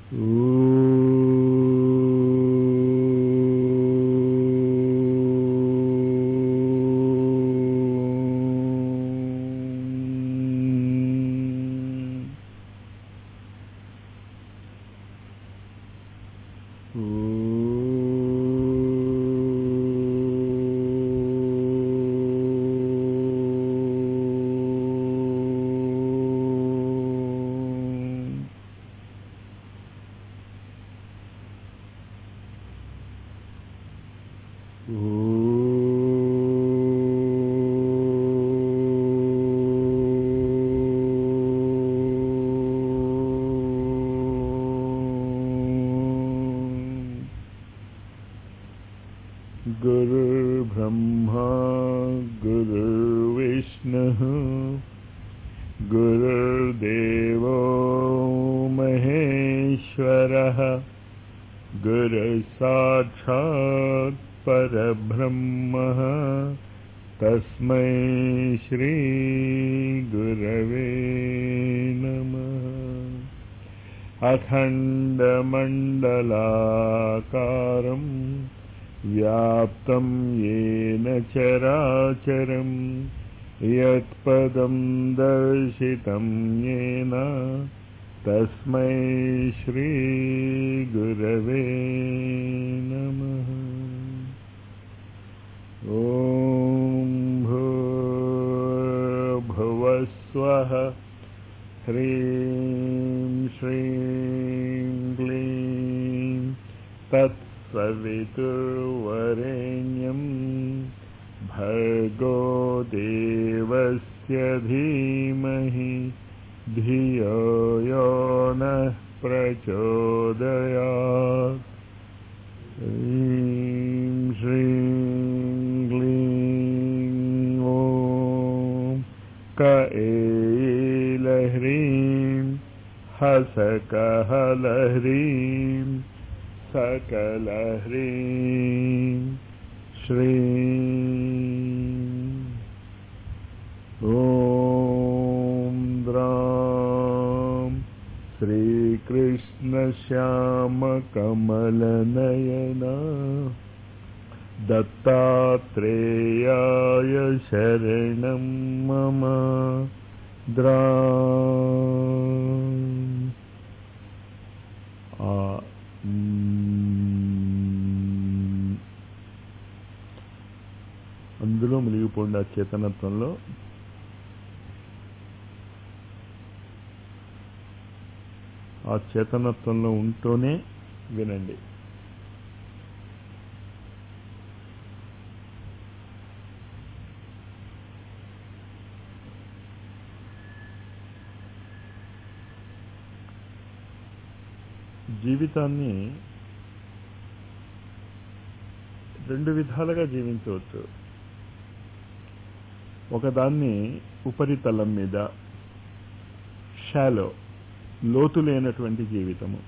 गुरुर्ब्रह्मा गुरुर्विष्णुः गुरुर्देवो महेश्वरः गुरुसाक्षात् परब्रह्मः तस्मै श्रीगुरवे नमः अखण्डमण्डलाकारम् व्याप्तं येन चराचरं यत्पदं दर्शितं येन तस्मै श्रीगुरवे नमः ॐ भूर्भुवस्वः ह्रीं श्रीं क्लीं तत् सवितुर्वरेण्यं भर्गो देवस्य धीमहि धियो यो नः प्रचोदयात् ह्रीं श्रीं क्लीं ॐ क एलह्रीं हसकहलह्रीं सकलह्रीं श्रीं ॐ द्रां श्रीकृष्णश्यामकमलनयना दत्तात्रेयाय शरणं मम द्रा ఆ, మ్మ్. అందులో మునిగిపోండి ఆ చేతనత్వంలో ఆ చేతనత్వంలో ఉంటూనే వినండి జీవితాన్ని రెండు విధాలుగా జీవించవచ్చు ఒకదాన్ని ఉపరితలం మీద షాలో లోతు లేనటువంటి జీవితము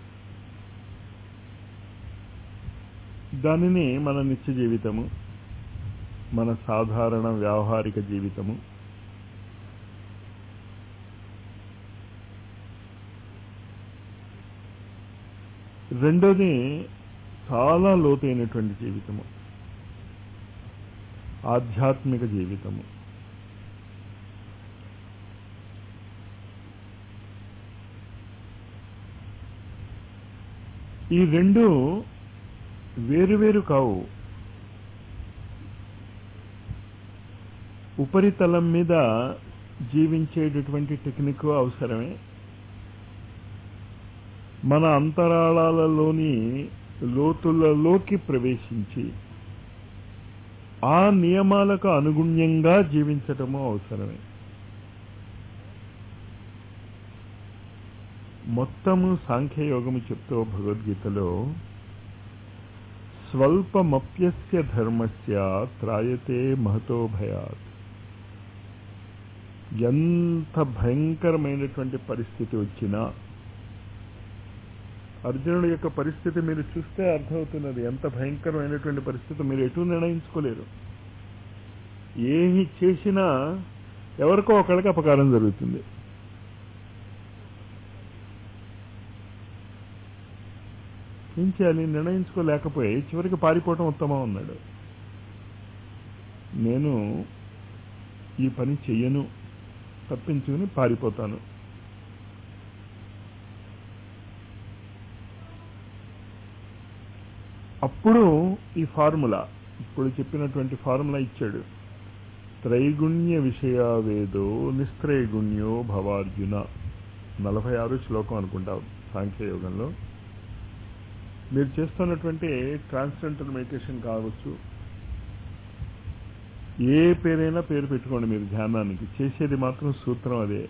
దానిని మన నిత్య జీవితము మన సాధారణ వ్యావహారిక జీవితము రెండోది చాలా లోతైనటువంటి జీవితము ఆధ్యాత్మిక జీవితము ఈ రెండు వేరువేరు కావు ఉపరితలం మీద జీవించేటటువంటి టెక్నిక్ అవసరమే మన అంతరాళాలలోని లోతులలోకి ప్రవేశించి ఆ నియమాలకు అనుగుణ్యంగా జీవించటము అవసరమే మొత్తము సాంఖ్యయోగము చెప్తూ భగవద్గీతలో స్వల్పమప్యస్య ధర్మస్య త్రాయతే మహతో భయాత్ ఎంత భయంకరమైనటువంటి పరిస్థితి వచ్చినా అర్జునుడి యొక్క పరిస్థితి మీరు చూస్తే అర్థమవుతున్నది ఎంత భయంకరమైనటువంటి పరిస్థితి మీరు ఎటు నిర్ణయించుకోలేరు ఏమి చేసినా ఎవరికో ఒకళ్ళకి అపకారం జరుగుతుంది ఏం చేయాలి నిర్ణయించుకోలేకపోయి చివరికి పారిపోవటం ఉత్తమం అన్నాడు నేను ఈ పని చెయ్యను తప్పించుకుని పారిపోతాను అప్పుడు ఈ ఫార్ములా ఇప్పుడు చెప్పినటువంటి ఫార్ములా ఇచ్చాడు త్రైగుణ్య విషయావేదో నిస్త్రైగుణ్యో భవార్జున నలభై ఆరు శ్లోకం అనుకుంటాం సాంఖ్యయోగంలో మీరు చేస్తున్నటువంటి ట్రాన్స్జెండర్ మెడిటేషన్ కావచ్చు ఏ పేరైనా పేరు పెట్టుకోండి మీరు ధ్యానానికి చేసేది మాత్రం సూత్రం అదే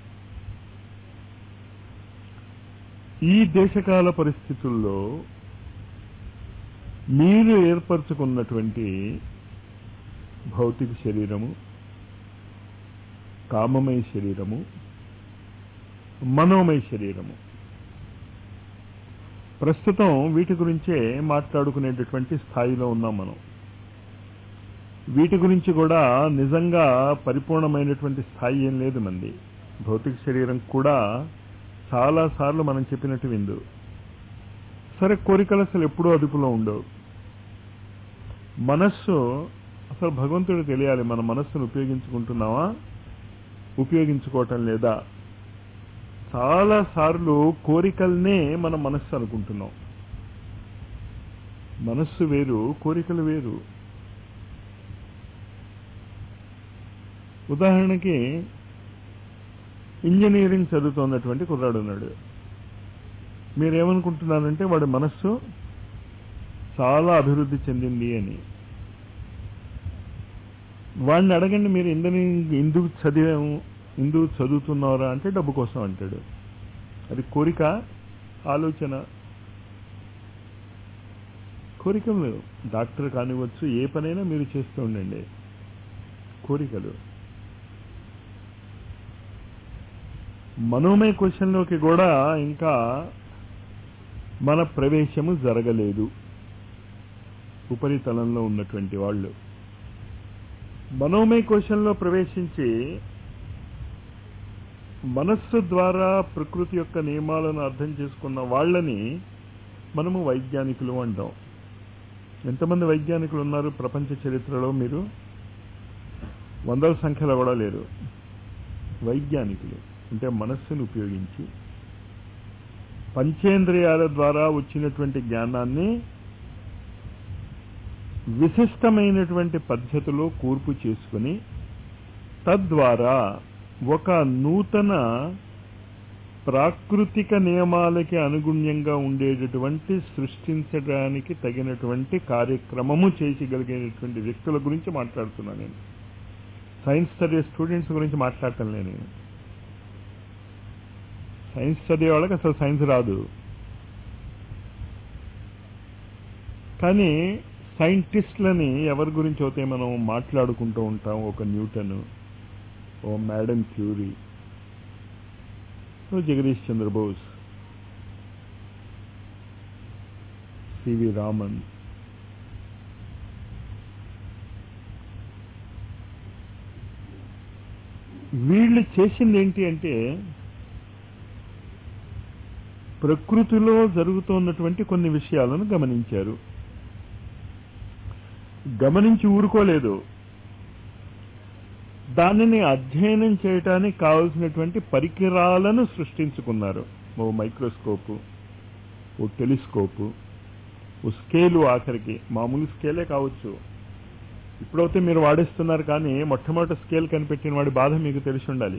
ఈ దేశకాల పరిస్థితుల్లో మీరు ఏర్పరచుకున్నటువంటి భౌతిక శరీరము కామమయ శరీరము మనోమయ శరీరము ప్రస్తుతం వీటి గురించే మాట్లాడుకునేటటువంటి స్థాయిలో ఉన్నాం మనం వీటి గురించి కూడా నిజంగా పరిపూర్ణమైనటువంటి స్థాయి ఏం లేదు మంది భౌతిక శరీరం కూడా చాలా సార్లు మనం చెప్పినట్టు విందు సరే కోరికలు అసలు ఎప్పుడూ అదుపులో ఉండవు మనస్సు అసలు భగవంతుడు తెలియాలి మన మనస్సును ఉపయోగించుకుంటున్నావా ఉపయోగించుకోవటం లేదా చాలా సార్లు కోరికల్నే మన మనస్సు అనుకుంటున్నాం మనస్సు వేరు కోరికలు వేరు ఉదాహరణకి ఇంజనీరింగ్ చదువుతున్నటువంటి కుర్రాడు ఉన్నాడు మీరేమనుకుంటున్నారంటే వాడి మనస్సు చాలా అభివృద్ధి చెందింది అని వాడిని అడగండి మీరు ఇంజనీరింగ్ ఎందుకు చదివాము ఎందుకు చదువుతున్నారా అంటే డబ్బు కోసం అంటాడు అది కోరిక ఆలోచన కోరికలు డాక్టర్ కానివచ్చు ఏ పనైనా మీరు చేస్తూ ఉండండి కోరికలు మనోమయ క్వశ్చన్లోకి కూడా ఇంకా మన ప్రవేశము జరగలేదు ఉపరితలంలో ఉన్నటువంటి వాళ్ళు మనోమయ కోశంలో ప్రవేశించి మనస్సు ద్వారా ప్రకృతి యొక్క నియమాలను అర్థం చేసుకున్న వాళ్ళని మనము వైజ్ఞానికులు అంటాం ఎంతమంది వైజ్ఞానికులు ఉన్నారు ప్రపంచ చరిత్రలో మీరు వందల సంఖ్యలో కూడా లేరు వైజ్ఞానికులు అంటే మనస్సును ఉపయోగించి పంచేంద్రియాల ద్వారా వచ్చినటువంటి జ్ఞానాన్ని విశిష్టమైనటువంటి పద్ధతిలో కూర్పు చేసుకుని తద్వారా ఒక నూతన ప్రాకృతిక నియమాలకి అనుగుణ్యంగా ఉండేటటువంటి సృష్టించడానికి తగినటువంటి కార్యక్రమము చేయగలిగేటటువంటి వ్యక్తుల గురించి మాట్లాడుతున్నాను నేను సైన్స్ చదివే స్టూడెంట్స్ గురించి మాట్లాడటం లేదు నేను సైన్స్ చదివే వాళ్ళకి అసలు సైన్స్ రాదు కానీ సైంటిస్టులని ఎవరి గురించి అయితే మనం మాట్లాడుకుంటూ ఉంటాం ఒక న్యూటన్ ఓ మేడం క్యూరీ ఓ జగదీష్ చంద్రబోస్ సివి రామన్ వీళ్ళు చేసింది ఏంటి అంటే ప్రకృతిలో జరుగుతున్నటువంటి కొన్ని విషయాలను గమనించారు గమనించి ఊరుకోలేదు దానిని అధ్యయనం చేయటానికి కావలసినటువంటి పరికరాలను సృష్టించుకున్నారు ఓ మైక్రోస్కోపు ఓ టెలిస్కోపు ఓ స్కేలు ఆఖరికి మామూలు స్కేలే కావచ్చు ఇప్పుడైతే మీరు వాడేస్తున్నారు కానీ మొట్టమొదటి స్కేల్ కనిపెట్టిన వాడి బాధ మీకు తెలిసి ఉండాలి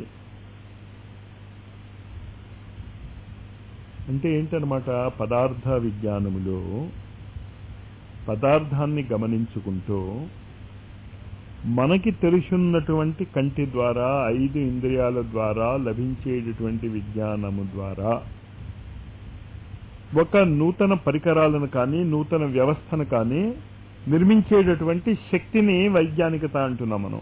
అంటే ఏంటనమాట పదార్థ విజ్ఞానములో పదార్థాన్ని గమనించుకుంటూ మనకి తెలుసున్నటువంటి కంటి ద్వారా ఐదు ఇంద్రియాల ద్వారా లభించేటటువంటి విజ్ఞానము ద్వారా ఒక నూతన పరికరాలను కానీ నూతన వ్యవస్థను కానీ నిర్మించేటటువంటి శక్తిని వైజ్ఞానికత అంటున్నాం మనం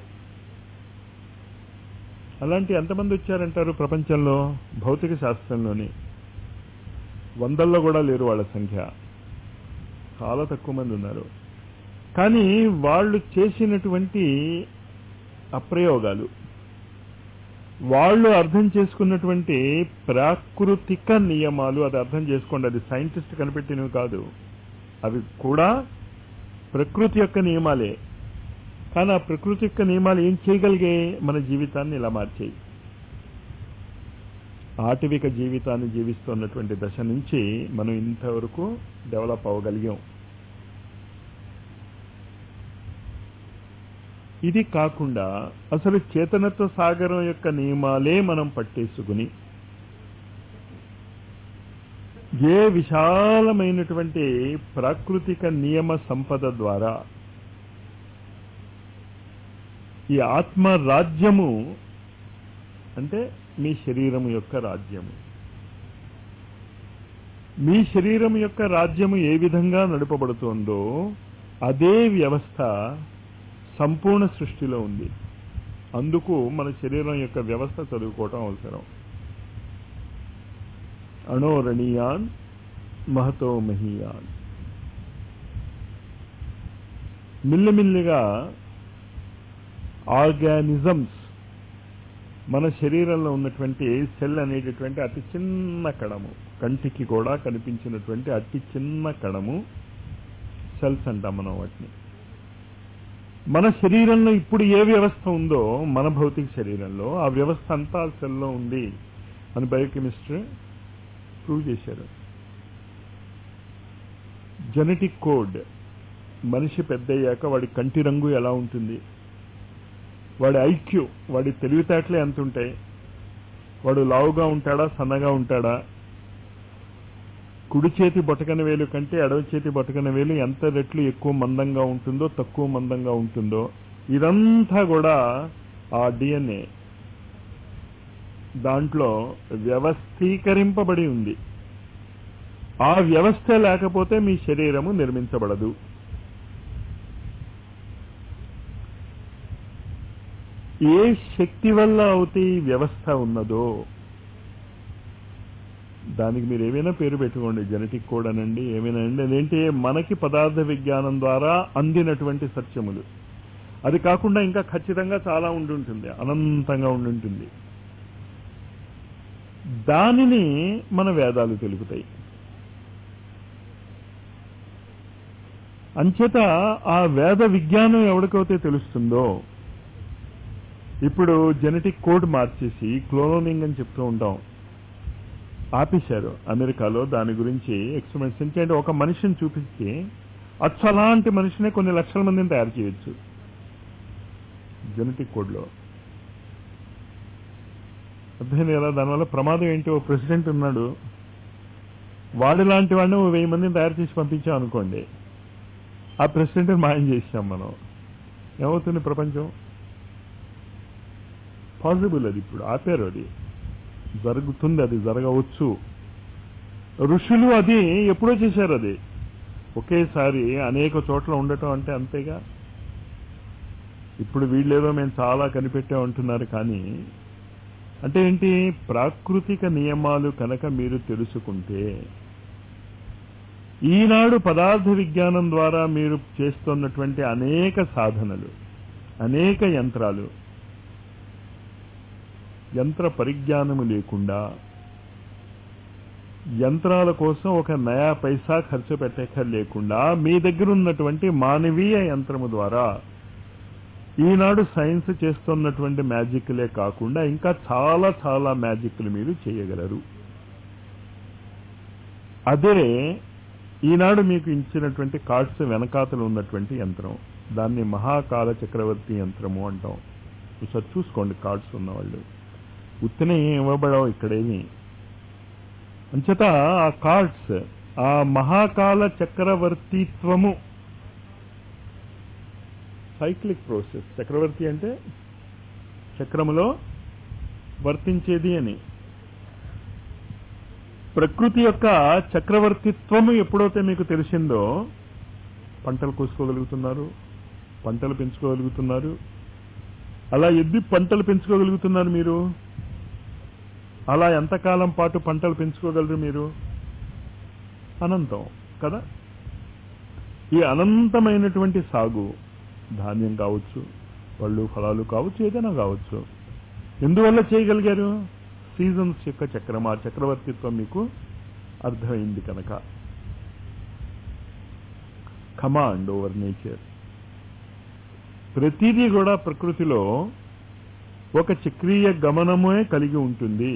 అలాంటి ఎంతమంది వచ్చారంటారు ప్రపంచంలో భౌతిక శాస్త్రంలోని వందల్లో కూడా లేరు వాళ్ళ సంఖ్య చాలా తక్కువ మంది ఉన్నారు కానీ వాళ్ళు చేసినటువంటి అప్రయోగాలు వాళ్ళు అర్థం చేసుకున్నటువంటి ప్రాకృతిక నియమాలు అది అర్థం చేసుకోండి అది సైంటిస్ట్ కనిపెట్టినవి కాదు అవి కూడా ప్రకృతి యొక్క నియమాలే కానీ ఆ ప్రకృతి యొక్క నియమాలు ఏం చేయగలిగే మన జీవితాన్ని ఇలా మార్చేయి ఆటవిక జీవితాన్ని జీవిస్తున్నటువంటి దశ నుంచి మనం ఇంతవరకు డెవలప్ అవ్వగలిగాం ఇది కాకుండా అసలు చేతనత్వ సాగరం యొక్క నియమాలే మనం పట్టేసుకుని ఏ విశాలమైనటువంటి ప్రాకృతిక నియమ సంపద ద్వారా ఈ ఆత్మ రాజ్యము అంటే మీ శరీరం యొక్క రాజ్యము మీ శరీరం యొక్క రాజ్యము ఏ విధంగా నడపబడుతోందో అదే వ్యవస్థ సంపూర్ణ సృష్టిలో ఉంది అందుకు మన శరీరం యొక్క వ్యవస్థ చదువుకోవటం అవసరం అణోరణీయాన్ మహతో మహీయాన్ మిల్లిమిల్లిగా ఆర్గానిజమ్స్ మన శరీరంలో ఉన్నటువంటి సెల్ అనేటటువంటి అతి చిన్న కణము కంటికి కూడా కనిపించినటువంటి అతి చిన్న కణము సెల్స్ అంటాం మనం వాటిని మన శరీరంలో ఇప్పుడు ఏ వ్యవస్థ ఉందో మన భౌతిక శరీరంలో ఆ వ్యవస్థ అంతా సెల్లో ఉంది అని బయోకెమిస్ట్రీ ప్రూవ్ చేశారు జెనెటిక్ కోడ్ మనిషి పెద్దయ్యాక వాడి కంటి రంగు ఎలా ఉంటుంది వాడి ఐక్యూ వాడి తెలివితేటలే ఎంత ఉంటాయి వాడు లావుగా ఉంటాడా సన్నగా ఉంటాడా కుడి చేతి బొటకన వేలు కంటే ఎడవ చేతి బొటకన వేలు ఎంత రెట్లు ఎక్కువ మందంగా ఉంటుందో తక్కువ మందంగా ఉంటుందో ఇదంతా కూడా ఆ డిఎన్ఏ దాంట్లో వ్యవస్థీకరింపబడి ఉంది ఆ వ్యవస్థ లేకపోతే మీ శరీరము నిర్మించబడదు ఏ శక్తి వల్ల అయితే ఈ వ్యవస్థ ఉన్నదో దానికి మీరు ఏమైనా పేరు పెట్టుకోండి జెనెటిక్ కోడ్ అనండి ఏమైనా అండి అదేంటి మనకి పదార్థ విజ్ఞానం ద్వారా అందినటువంటి సత్యములు అది కాకుండా ఇంకా ఖచ్చితంగా చాలా ఉండుంటుంది అనంతంగా ఉండుంటుంది దానిని మన వేదాలు తెలుపుతాయి అంచేత ఆ వేద విజ్ఞానం ఎవరికైతే తెలుస్తుందో ఇప్పుడు జెనెటిక్ కోడ్ మార్చేసి క్లోనింగ్ అని చెప్తూ ఉంటాం ఆపేశారు అమెరికాలో దాని గురించి ఎక్స్పెరిమెంట్స్ ఎందుకంటే ఒక మనిషిని చూపిస్తే అచ్చలాంటి మనిషినే కొన్ని లక్షల మందిని తయారు చేయొచ్చు జెనెటిక్ కోడ్లో అర్థం కదా దానివల్ల ప్రమాదం ఏంటి ఓ ప్రెసిడెంట్ ఉన్నాడు వాడి లాంటి వాడిని ఓ వెయ్యి మందిని తయారు చేసి పంపించాం అనుకోండి ఆ ప్రెసిడెంట్ మాయం చేసాం మనం ఏమవుతుంది ప్రపంచం పాసిబుల్ అది ఇప్పుడు ఆపారు అది జరుగుతుంది అది జరగవచ్చు ఋషులు అది ఎప్పుడో చేశారు అది ఒకేసారి అనేక చోట్ల ఉండటం అంటే అంతేగా ఇప్పుడు వీళ్ళేదో మేము చాలా కనిపెట్టాం అంటున్నారు కానీ అంటే ఏంటి ప్రాకృతిక నియమాలు కనుక మీరు తెలుసుకుంటే ఈనాడు పదార్థ విజ్ఞానం ద్వారా మీరు చేస్తున్నటువంటి అనేక సాధనలు అనేక యంత్రాలు యంత్ర పరిజ్ఞానము లేకుండా యంత్రాల కోసం ఒక నయా పైసా ఖర్చు పెట్టక లేకుండా మీ దగ్గర ఉన్నటువంటి మానవీయ యంత్రము ద్వారా ఈనాడు సైన్స్ చేస్తున్నటువంటి మ్యాజిక్లే కాకుండా ఇంకా చాలా చాలా మ్యాజిక్లు మీరు చేయగలరు అదే ఈనాడు మీకు ఇచ్చినటువంటి కార్డ్స్ వెనకాతలు ఉన్నటువంటి యంత్రం దాన్ని మహాకాల చక్రవర్తి యంత్రము అంటాం ఒకసారి చూసుకోండి కార్డ్స్ ఉన్నవాళ్ళు ఉత్తనే ఇవ్వబడవు ఇక్కడేమి అంచేత ఆ కార్డ్స్ ఆ మహాకాల చక్రవర్తిత్వము సైక్లిక్ ప్రోసెస్ చక్రవర్తి అంటే చక్రములో వర్తించేది అని ప్రకృతి యొక్క చక్రవర్తిత్వము ఎప్పుడైతే మీకు తెలిసిందో పంటలు కోసుకోగలుగుతున్నారు పంటలు పెంచుకోగలుగుతున్నారు అలా ఎద్ది పంటలు పెంచుకోగలుగుతున్నారు మీరు అలా ఎంతకాలం పాటు పంటలు పెంచుకోగలరు మీరు అనంతం కదా ఈ అనంతమైనటువంటి సాగు ధాన్యం కావచ్చు పళ్ళు ఫలాలు కావచ్చు ఏదైనా కావచ్చు ఎందువల్ల చేయగలిగారు సీజన్స్ యొక్క చక్రం ఆ చక్రవర్తిత్వం మీకు అర్థమైంది కనుక కమాండ్ ఓవర్ నేచర్ ప్రతిదీ కూడా ప్రకృతిలో ఒక చక్రీయ గమనమే కలిగి ఉంటుంది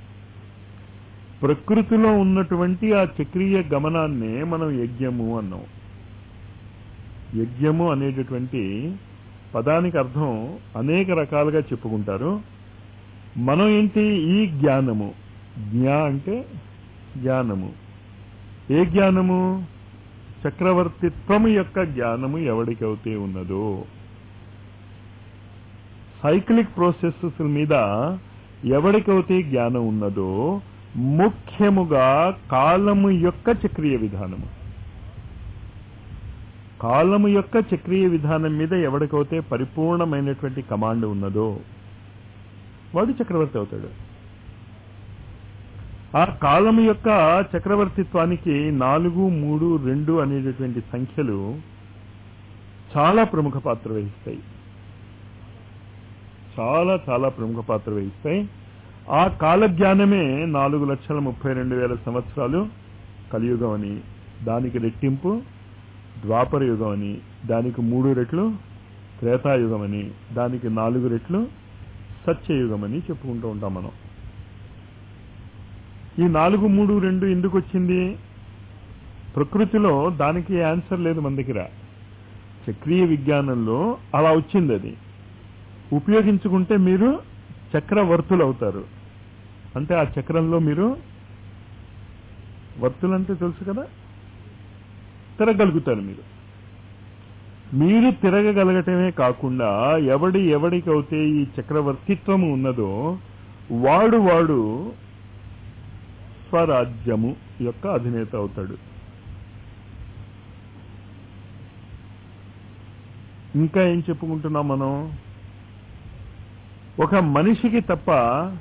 ప్రకృతిలో ఉన్నటువంటి ఆ చక్రీయ గమనాన్నే మనం యజ్ఞము అన్నాం యజ్ఞము అనేటటువంటి పదానికి అర్థం అనేక రకాలుగా చెప్పుకుంటారు మనం ఏంటి ఈ జ్ఞానము జ్ఞా అంటే జ్ఞానము ఏ జ్ఞానము చక్రవర్తిత్వము యొక్క జ్ఞానము ఎవడికైతే ఉన్నదో సైక్లిక్ ప్రాసెసెస్ మీద ఎవరికైతే జ్ఞానం ఉన్నదో ముఖ్యముగా కాలము యొక్క చక్రీయ విధానము కాలము యొక్క చక్రీయ విధానం మీద ఎవరికైతే పరిపూర్ణమైనటువంటి కమాండ్ ఉన్నదో వాడు చక్రవర్తి అవుతాడు ఆ కాలము యొక్క చక్రవర్తిత్వానికి నాలుగు మూడు రెండు అనేటటువంటి సంఖ్యలు చాలా ప్రముఖ పాత్ర వహిస్తాయి చాలా చాలా ప్రముఖ పాత్ర వహిస్తాయి ఆ కాల జ్ఞానమే నాలుగు లక్షల ముప్పై రెండు వేల సంవత్సరాలు కలియుగం అని దానికి రెట్టింపు ద్వాపర యుగం అని దానికి మూడు రెట్లు త్రేతాయుగం అని దానికి నాలుగు రెట్లు సత్యయుగం అని చెప్పుకుంటూ ఉంటాం మనం ఈ నాలుగు మూడు రెండు ఎందుకు వచ్చింది ప్రకృతిలో దానికి ఆన్సర్ లేదు మన దగ్గర చక్రీయ విజ్ఞానంలో అలా వచ్చింది అది ఉపయోగించుకుంటే మీరు చక్రవర్తులు అవుతారు అంటే ఆ చక్రంలో మీరు వర్తులు అంటే తెలుసు కదా తిరగలుగుతారు మీరు మీరు తిరగగలగటమే కాకుండా ఎవడి ఎవడికైతే ఈ చక్రవర్తిత్వము ఉన్నదో వాడు వాడు స్వరాజ్యము యొక్క అధినేత అవుతాడు ఇంకా ఏం చెప్పుకుంటున్నాం మనం ఒక మనిషికి తప్ప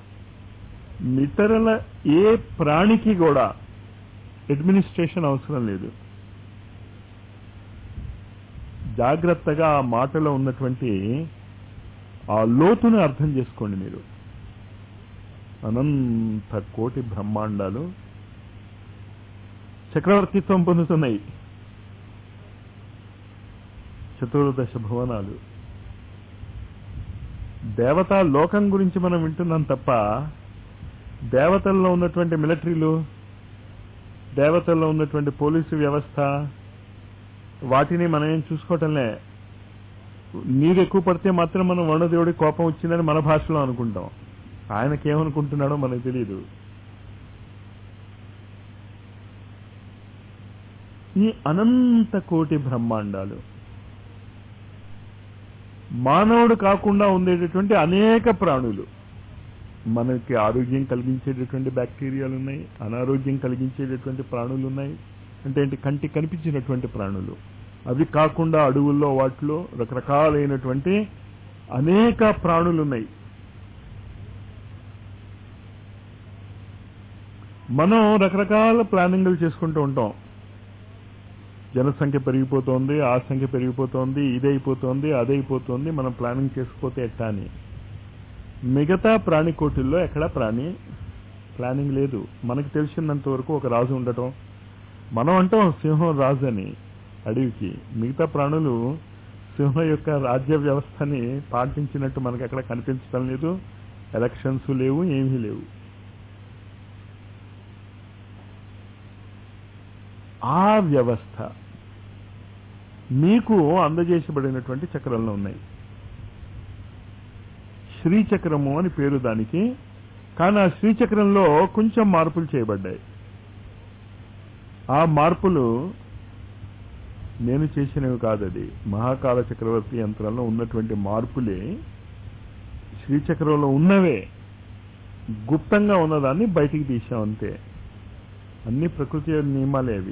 ఇతరుల ఏ ప్రాణికి కూడా అడ్మినిస్ట్రేషన్ అవసరం లేదు జాగ్రత్తగా ఆ మాటలో ఉన్నటువంటి ఆ లోతును అర్థం చేసుకోండి మీరు అనంత కోటి బ్రహ్మాండాలు చక్రవర్తిత్వం పొందుతున్నాయి చతుర్దశ భువనాలు దేవతా లోకం గురించి మనం వింటున్నాం తప్ప దేవతల్లో ఉన్నటువంటి మిలిటరీలు దేవతల్లో ఉన్నటువంటి పోలీసు వ్యవస్థ వాటిని మనం ఏం చూసుకోవటంలే నీరు ఎక్కువ పడితే మాత్రం మనం వరుణదేవుడి కోపం వచ్చిందని మన భాషలో అనుకుంటాం ఆయనకేమనుకుంటున్నాడో మనకు తెలియదు ఈ అనంత కోటి బ్రహ్మాండాలు మానవుడు కాకుండా ఉండేటటువంటి అనేక ప్రాణులు మనకి ఆరోగ్యం కలిగించేటటువంటి బ్యాక్టీరియాలు ఉన్నాయి అనారోగ్యం కలిగించేటటువంటి ప్రాణులు ఉన్నాయి అంటే ఏంటి కంటికి కనిపించినటువంటి ప్రాణులు అవి కాకుండా అడవుల్లో వాటిలో రకరకాలైనటువంటి అనేక ప్రాణులు ఉన్నాయి మనం రకరకాల ప్లానింగ్లు చేసుకుంటూ ఉంటాం జనసంఖ్య పెరిగిపోతోంది ఆ సంఖ్య పెరిగిపోతోంది ఇదైపోతోంది అదైపోతోంది మనం ప్లానింగ్ చేసుకుపోతే ఎట్టా అని మిగతా ప్రాణికోటిల్లో ఎక్కడ ప్రాణి ప్లానింగ్ లేదు మనకు తెలిసినంత వరకు ఒక రాజు ఉండటం మనం అంటాం సింహం రాజు అని అడవికి మిగతా ప్రాణులు సింహం యొక్క రాజ్య వ్యవస్థని పాటించినట్టు మనకు ఎక్కడ కనిపించడం లేదు ఎలక్షన్స్ లేవు ఏమీ లేవు ఆ వ్యవస్థ మీకు అందజేసబడినటువంటి చక్రంలో ఉన్నాయి శ్రీచక్రము అని పేరు దానికి కానీ ఆ శ్రీచక్రంలో కొంచెం మార్పులు చేయబడ్డాయి ఆ మార్పులు నేను చేసినవి కాదు అది మహాకాల చక్రవర్తి యంత్రంలో ఉన్నటువంటి మార్పులే శ్రీచక్రంలో ఉన్నవే గుప్తంగా ఉన్నదాన్ని బయటికి తీసాం అంతే అన్ని ప్రకృతి నియమాలే అవి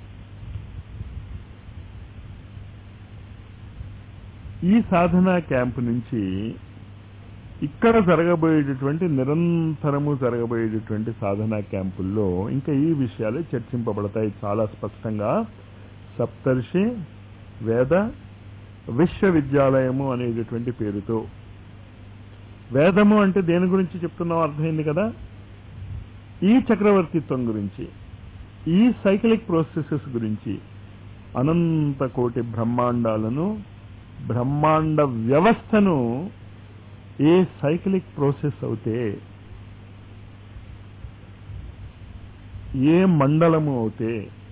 ఈ సాధనా క్యాంప్ నుంచి ఇక్కడ జరగబోయేటటువంటి నిరంతరము జరగబోయేటటువంటి సాధనా క్యాంపుల్లో ఇంకా ఈ విషయాలు చర్చింపబడతాయి చాలా స్పష్టంగా సప్తర్షి వేద విశ్వవిద్యాలయము అనేటటువంటి పేరుతో వేదము అంటే దేని గురించి చెప్తున్నాం అర్థమైంది కదా ఈ చక్రవర్తిత్వం గురించి ఈ సైకిలిక్ ప్రోసెసెస్ గురించి అనంత కోటి బ్రహ్మాండాలను బ్రహ్మాండ వ్యవస్థను ఏ సైకిలిక్ ప్రోసెస్ అవుతే ఏ మండలము అవుతే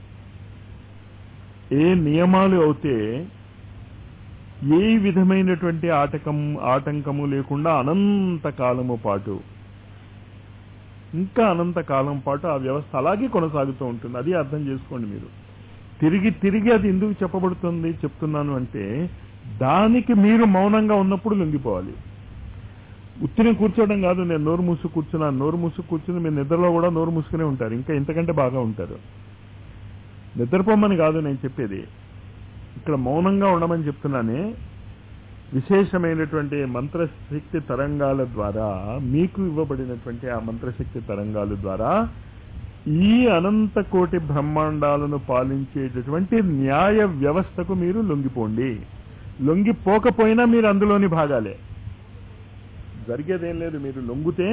ఏ నియమాలు అవుతే ఏ విధమైనటువంటి ఆటకం ఆటంకము లేకుండా అనంత కాలము పాటు ఇంకా అనంత కాలం పాటు ఆ వ్యవస్థ అలాగే కొనసాగుతూ ఉంటుంది అది అర్థం చేసుకోండి మీరు తిరిగి తిరిగి అది ఎందుకు చెప్పబడుతుంది చెప్తున్నాను అంటే దానికి మీరు మౌనంగా ఉన్నప్పుడు లొంగిపోవాలి ఉత్తిని కూర్చోవడం కాదు నేను నోరు మూసు కూర్చున్నాను నోరు మూసు కూర్చుని మీరు నిద్రలో కూడా నోరు మూసుకునే ఉంటారు ఇంకా ఇంతకంటే బాగా ఉంటారు నిద్రపోమని కాదు నేను చెప్పేది ఇక్కడ మౌనంగా ఉండమని చెప్తున్నానే విశేషమైనటువంటి మంత్రశక్తి తరంగాల ద్వారా మీకు ఇవ్వబడినటువంటి ఆ మంత్రశక్తి తరంగాల ద్వారా ఈ అనంత కోటి బ్రహ్మాండాలను పాలించేటటువంటి న్యాయ వ్యవస్థకు మీరు లొంగిపోండి లొంగిపోకపోయినా మీరు అందులోని భాగాలే జరిగేదేం లేదు మీరు లొంగితే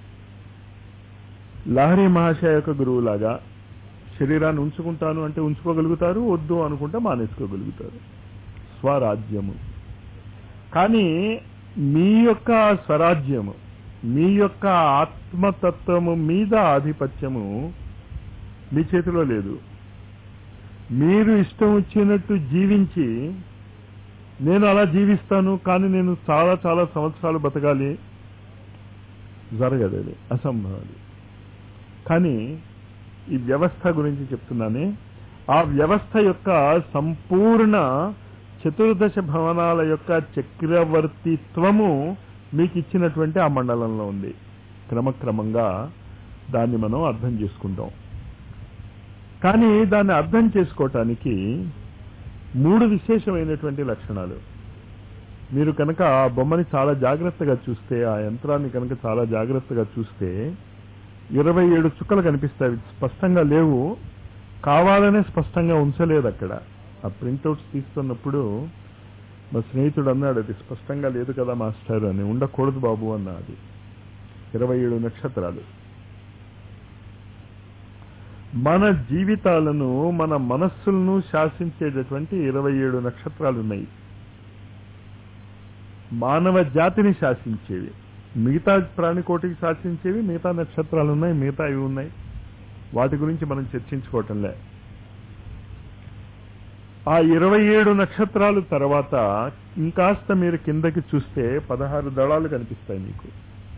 లహరి మహాశయ యొక్క గురువులాగా శరీరాన్ని ఉంచుకుంటాను అంటే ఉంచుకోగలుగుతారు వద్దు అనుకుంటే మానేసుకోగలుగుతారు స్వరాజ్యము కానీ మీ యొక్క స్వరాజ్యము మీ యొక్క ఆత్మతత్వము మీద ఆధిపత్యము మీ చేతిలో లేదు మీరు ఇష్టం వచ్చినట్టు జీవించి నేను అలా జీవిస్తాను కానీ నేను చాలా చాలా సంవత్సరాలు బతకాలి జరగదు అది అసంభవం అది కానీ ఈ వ్యవస్థ గురించి చెప్తున్నానే ఆ వ్యవస్థ యొక్క సంపూర్ణ చతుర్దశ భవనాల యొక్క చక్రవర్తిత్వము మీకు ఇచ్చినటువంటి ఆ మండలంలో ఉంది క్రమక్రమంగా దాన్ని మనం అర్థం చేసుకుంటాం కానీ దాన్ని అర్థం చేసుకోవటానికి మూడు విశేషమైనటువంటి లక్షణాలు మీరు కనుక ఆ బొమ్మని చాలా జాగ్రత్తగా చూస్తే ఆ యంత్రాన్ని కనుక చాలా జాగ్రత్తగా చూస్తే ఇరవై ఏడు చుక్కలు కనిపిస్తాయి స్పష్టంగా లేవు కావాలనే స్పష్టంగా ఉంచలేదు అక్కడ ఆ ప్రింట్అవుట్స్ తీస్తున్నప్పుడు మా స్నేహితుడు అన్నాడు అది స్పష్టంగా లేదు కదా మాస్టర్ అని ఉండకూడదు బాబు అన్న అది ఇరవై ఏడు నక్షత్రాలు మన జీవితాలను మన మనస్సులను శాసించేటటువంటి ఇరవై ఏడు నక్షత్రాలు ఉన్నాయి మానవ జాతిని శాసించేవి మిగతా ప్రాణికోటికి శాసించేవి మిగతా నక్షత్రాలు ఉన్నాయి మిగతా ఇవి ఉన్నాయి వాటి గురించి మనం చర్చించుకోవటంలే ఆ ఇరవై ఏడు నక్షత్రాలు తర్వాత ఇంకాస్త మీరు కిందకి చూస్తే పదహారు దళాలు కనిపిస్తాయి మీకు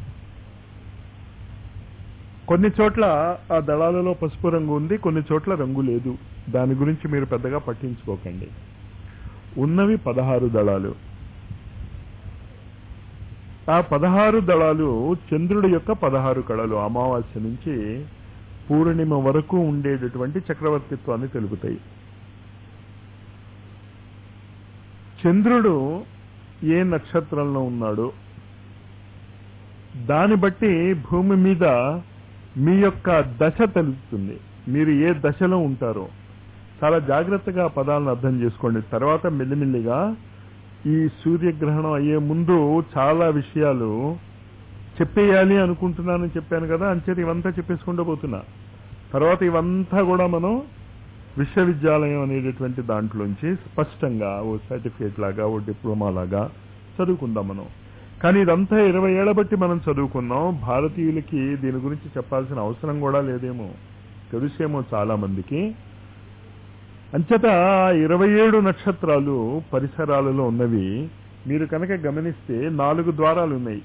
కొన్ని చోట్ల ఆ దళాలలో పసుపు రంగు ఉంది కొన్ని చోట్ల రంగు లేదు దాని గురించి మీరు పెద్దగా పట్టించుకోకండి ఉన్నవి పదహారు దళాలు ఆ పదహారు దళాలు చంద్రుడి యొక్క పదహారు కళలు అమావాస్య నుంచి పూర్ణిమ వరకు ఉండేటటువంటి చక్రవర్తిత్వాన్ని తెలుపుతాయి చంద్రుడు ఏ నక్షత్రంలో ఉన్నాడో దాన్ని బట్టి భూమి మీద మీ యొక్క దశ తెలుస్తుంది మీరు ఏ దశలో ఉంటారో చాలా జాగ్రత్తగా ఆ పదాలను అర్థం చేసుకోండి తర్వాత మెల్లిమెల్లిగా ఈ సూర్యగ్రహణం అయ్యే ముందు చాలా విషయాలు చెప్పేయాలి అనుకుంటున్నానని చెప్పాను కదా అంచేది ఇవంతా చెప్పేసుకుంటూ పోతున్నా తర్వాత ఇవంతా కూడా మనం విశ్వవిద్యాలయం అనేటటువంటి దాంట్లోంచి స్పష్టంగా ఓ సర్టిఫికేట్ లాగా ఓ డిప్లొమా లాగా చదువుకుందాం మనం కానీ ఇదంతా ఇరవై ఏళ్ల బట్టి మనం చదువుకున్నాం భారతీయులకి దీని గురించి చెప్పాల్సిన అవసరం కూడా లేదేమో తెలుసేమో చాలా మందికి అంచేత ఇరవై ఏడు నక్షత్రాలు పరిసరాలలో ఉన్నవి మీరు కనుక గమనిస్తే నాలుగు ద్వారాలు ఉన్నాయి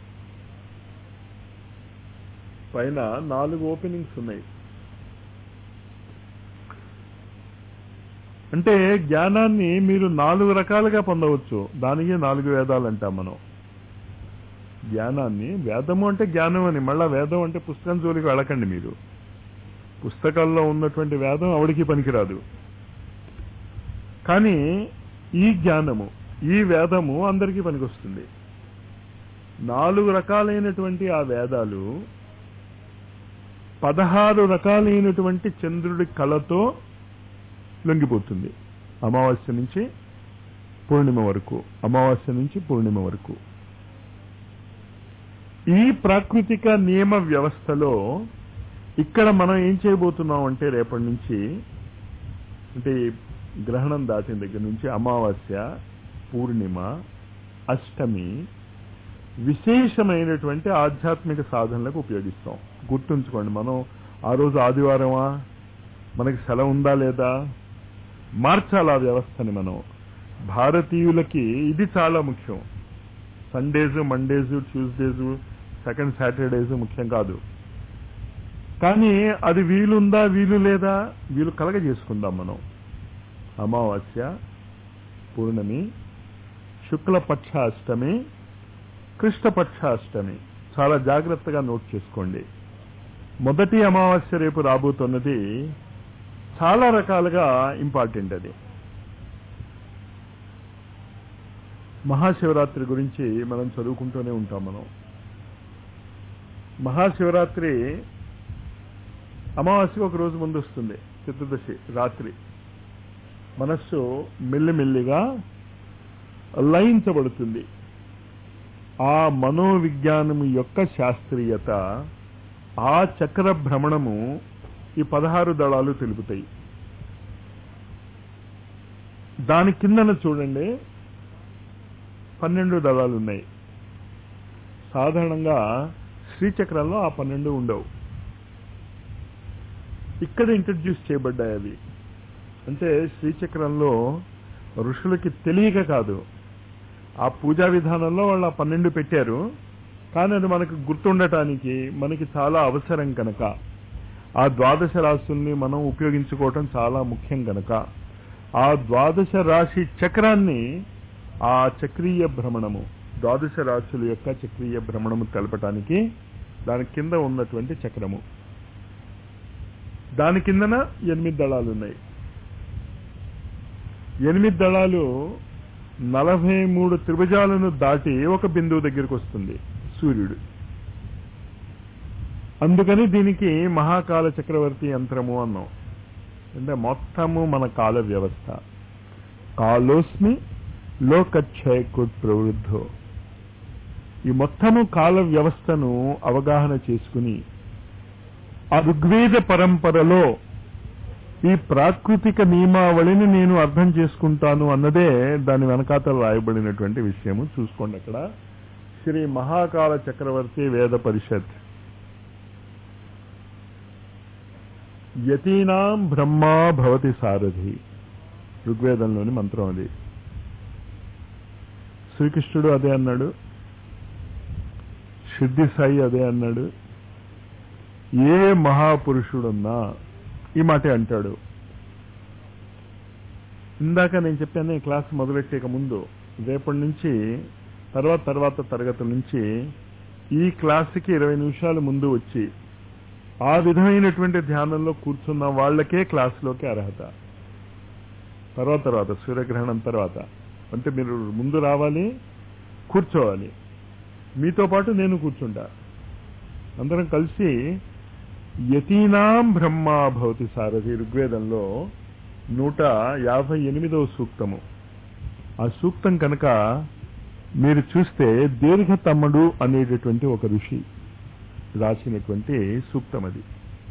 పైన నాలుగు ఓపెనింగ్స్ ఉన్నాయి అంటే జ్ఞానాన్ని మీరు నాలుగు రకాలుగా పొందవచ్చు దానికి నాలుగు వేదాలు అంటాం మనం జ్ఞానాన్ని వేదము అంటే జ్ఞానం అని మళ్ళా వేదం అంటే పుస్తకం జోలికి వెళ్ళకండి మీరు పుస్తకాల్లో ఉన్నటువంటి వేదం ఆవిడికి పనికిరాదు కానీ ఈ జ్ఞానము ఈ వేదము అందరికీ పనికొస్తుంది నాలుగు రకాలైనటువంటి ఆ వేదాలు పదహారు రకాలైనటువంటి చంద్రుడి కళతో లొంగిపోతుంది అమావాస్య నుంచి పూర్ణిమ వరకు అమావాస్య నుంచి పూర్ణిమ వరకు ఈ ప్రాకృతిక నియమ వ్యవస్థలో ఇక్కడ మనం ఏం చేయబోతున్నాం అంటే రేపటి నుంచి అంటే ఈ గ్రహణం దాటిన దగ్గర నుంచి అమావాస్య పూర్ణిమ అష్టమి విశేషమైనటువంటి ఆధ్యాత్మిక సాధనలకు ఉపయోగిస్తాం గుర్తుంచుకోండి మనం ఆ రోజు ఆదివారమా మనకి సెలవు ఉందా లేదా మార్చాలి ఆ వ్యవస్థని మనం భారతీయులకి ఇది చాలా ముఖ్యం Sundays Mondays Tuesdays second Saturdays ముఖ్యం కాదు కానీ అది వీలుందా వీలు లేదా వీలు కలగ చేసుకుందాం మనం అమావాస్య పూర్ణమి శుక్లపక్ష అష్టమి కృష్ణపక్ష అష్టమి చాలా జాగ్రత్తగా నోట్ చేసుకోండి మొదటి అమావాస్య రేపు రాబోతున్నది చాలా రకాలుగా ఇంపార్టెంట్ అది మహాశివరాత్రి గురించి మనం చదువుకుంటూనే ఉంటాం మనం మహాశివరాత్రి అమావాస్యకు ఒక రోజు ముందు వస్తుంది చతుర్దశి రాత్రి మనస్సు మెల్లిమెల్లిగా లయించబడుతుంది ఆ మనోవిజ్ఞానము యొక్క శాస్త్రీయత ఆ చక్ర భ్రమణము ఈ పదహారు దళాలు తెలుపుతాయి దాని కిందన చూడండి పన్నెండు దళాలు ఉన్నాయి సాధారణంగా శ్రీచక్రంలో ఆ పన్నెండు ఉండవు ఇక్కడ ఇంట్రడ్యూస్ చేయబడ్డాయి అవి అంటే శ్రీచక్రంలో ఋషులకి తెలియక కాదు ఆ పూజా విధానంలో వాళ్ళు ఆ పన్నెండు పెట్టారు కానీ అది మనకు గుర్తుండటానికి మనకి చాలా అవసరం కనుక ఆ ద్వాదశ రాశుల్ని మనం ఉపయోగించుకోవటం చాలా ముఖ్యం కనుక ఆ ద్వాదశ రాశి చక్రాన్ని ఆ చక్రీయ భ్రమణము ద్వాదశ రాశుల యొక్క చక్రీయ భ్రమణము తెలపటానికి దాని కింద ఉన్నటువంటి చక్రము దాని కిందన ఎనిమిది దళాలు ఉన్నాయి ఎనిమిది దళాలు నలభై మూడు త్రిభుజాలను దాటి ఒక బిందువు దగ్గరికి వస్తుంది సూర్యుడు అందుకని దీనికి మహాకాల చక్రవర్తి యంత్రము అన్నాం అంటే మొత్తము మన కాల వ్యవస్థ కాలోస్మి లోకక్షయకుట్ ప్రవృద్ధో ఈ మొత్తము కాల వ్యవస్థను అవగాహన చేసుకుని ఆ ఋగ్వేద పరంపరలో ఈ ప్రాకృతిక నియమావళిని నేను అర్థం చేసుకుంటాను అన్నదే దాని వెనకాతల రాయబడినటువంటి విషయము చూసుకోండి అక్కడ శ్రీ మహాకాల చక్రవర్తి వేద పరిషత్ యతీనాం బ్రహ్మా భవతి సారథి ఋగ్వేదంలోని మంత్రం అది శ్రీకృష్ణుడు అదే అన్నాడు సిద్ధి సాయి అదే అన్నాడు ఏ మహాపురుషుడున్నా ఈ మాటే అంటాడు ఇందాక నేను చెప్పాను ఈ క్లాస్ మొదలెట్టేక ముందు రేపటి నుంచి తర్వాత తర్వాత తరగతి నుంచి ఈ క్లాస్కి ఇరవై నిమిషాలు ముందు వచ్చి ఆ విధమైనటువంటి ధ్యానంలో కూర్చున్న వాళ్ళకే క్లాసులోకి అర్హత తర్వాత తర్వాత సూర్యగ్రహణం తర్వాత అంటే మీరు ముందు రావాలి కూర్చోవాలి మీతో పాటు నేను కూర్చుంటా అందరం కలిసి యతీనాం బ్రహ్మా భవతి సారథి ఋగ్వేదంలో నూట యాభై ఎనిమిదవ సూక్తము ఆ సూక్తం కనుక మీరు చూస్తే దీర్ఘతమ్ముడు అనేటటువంటి ఒక ఋషి రాసినటువంటి సూక్తం అది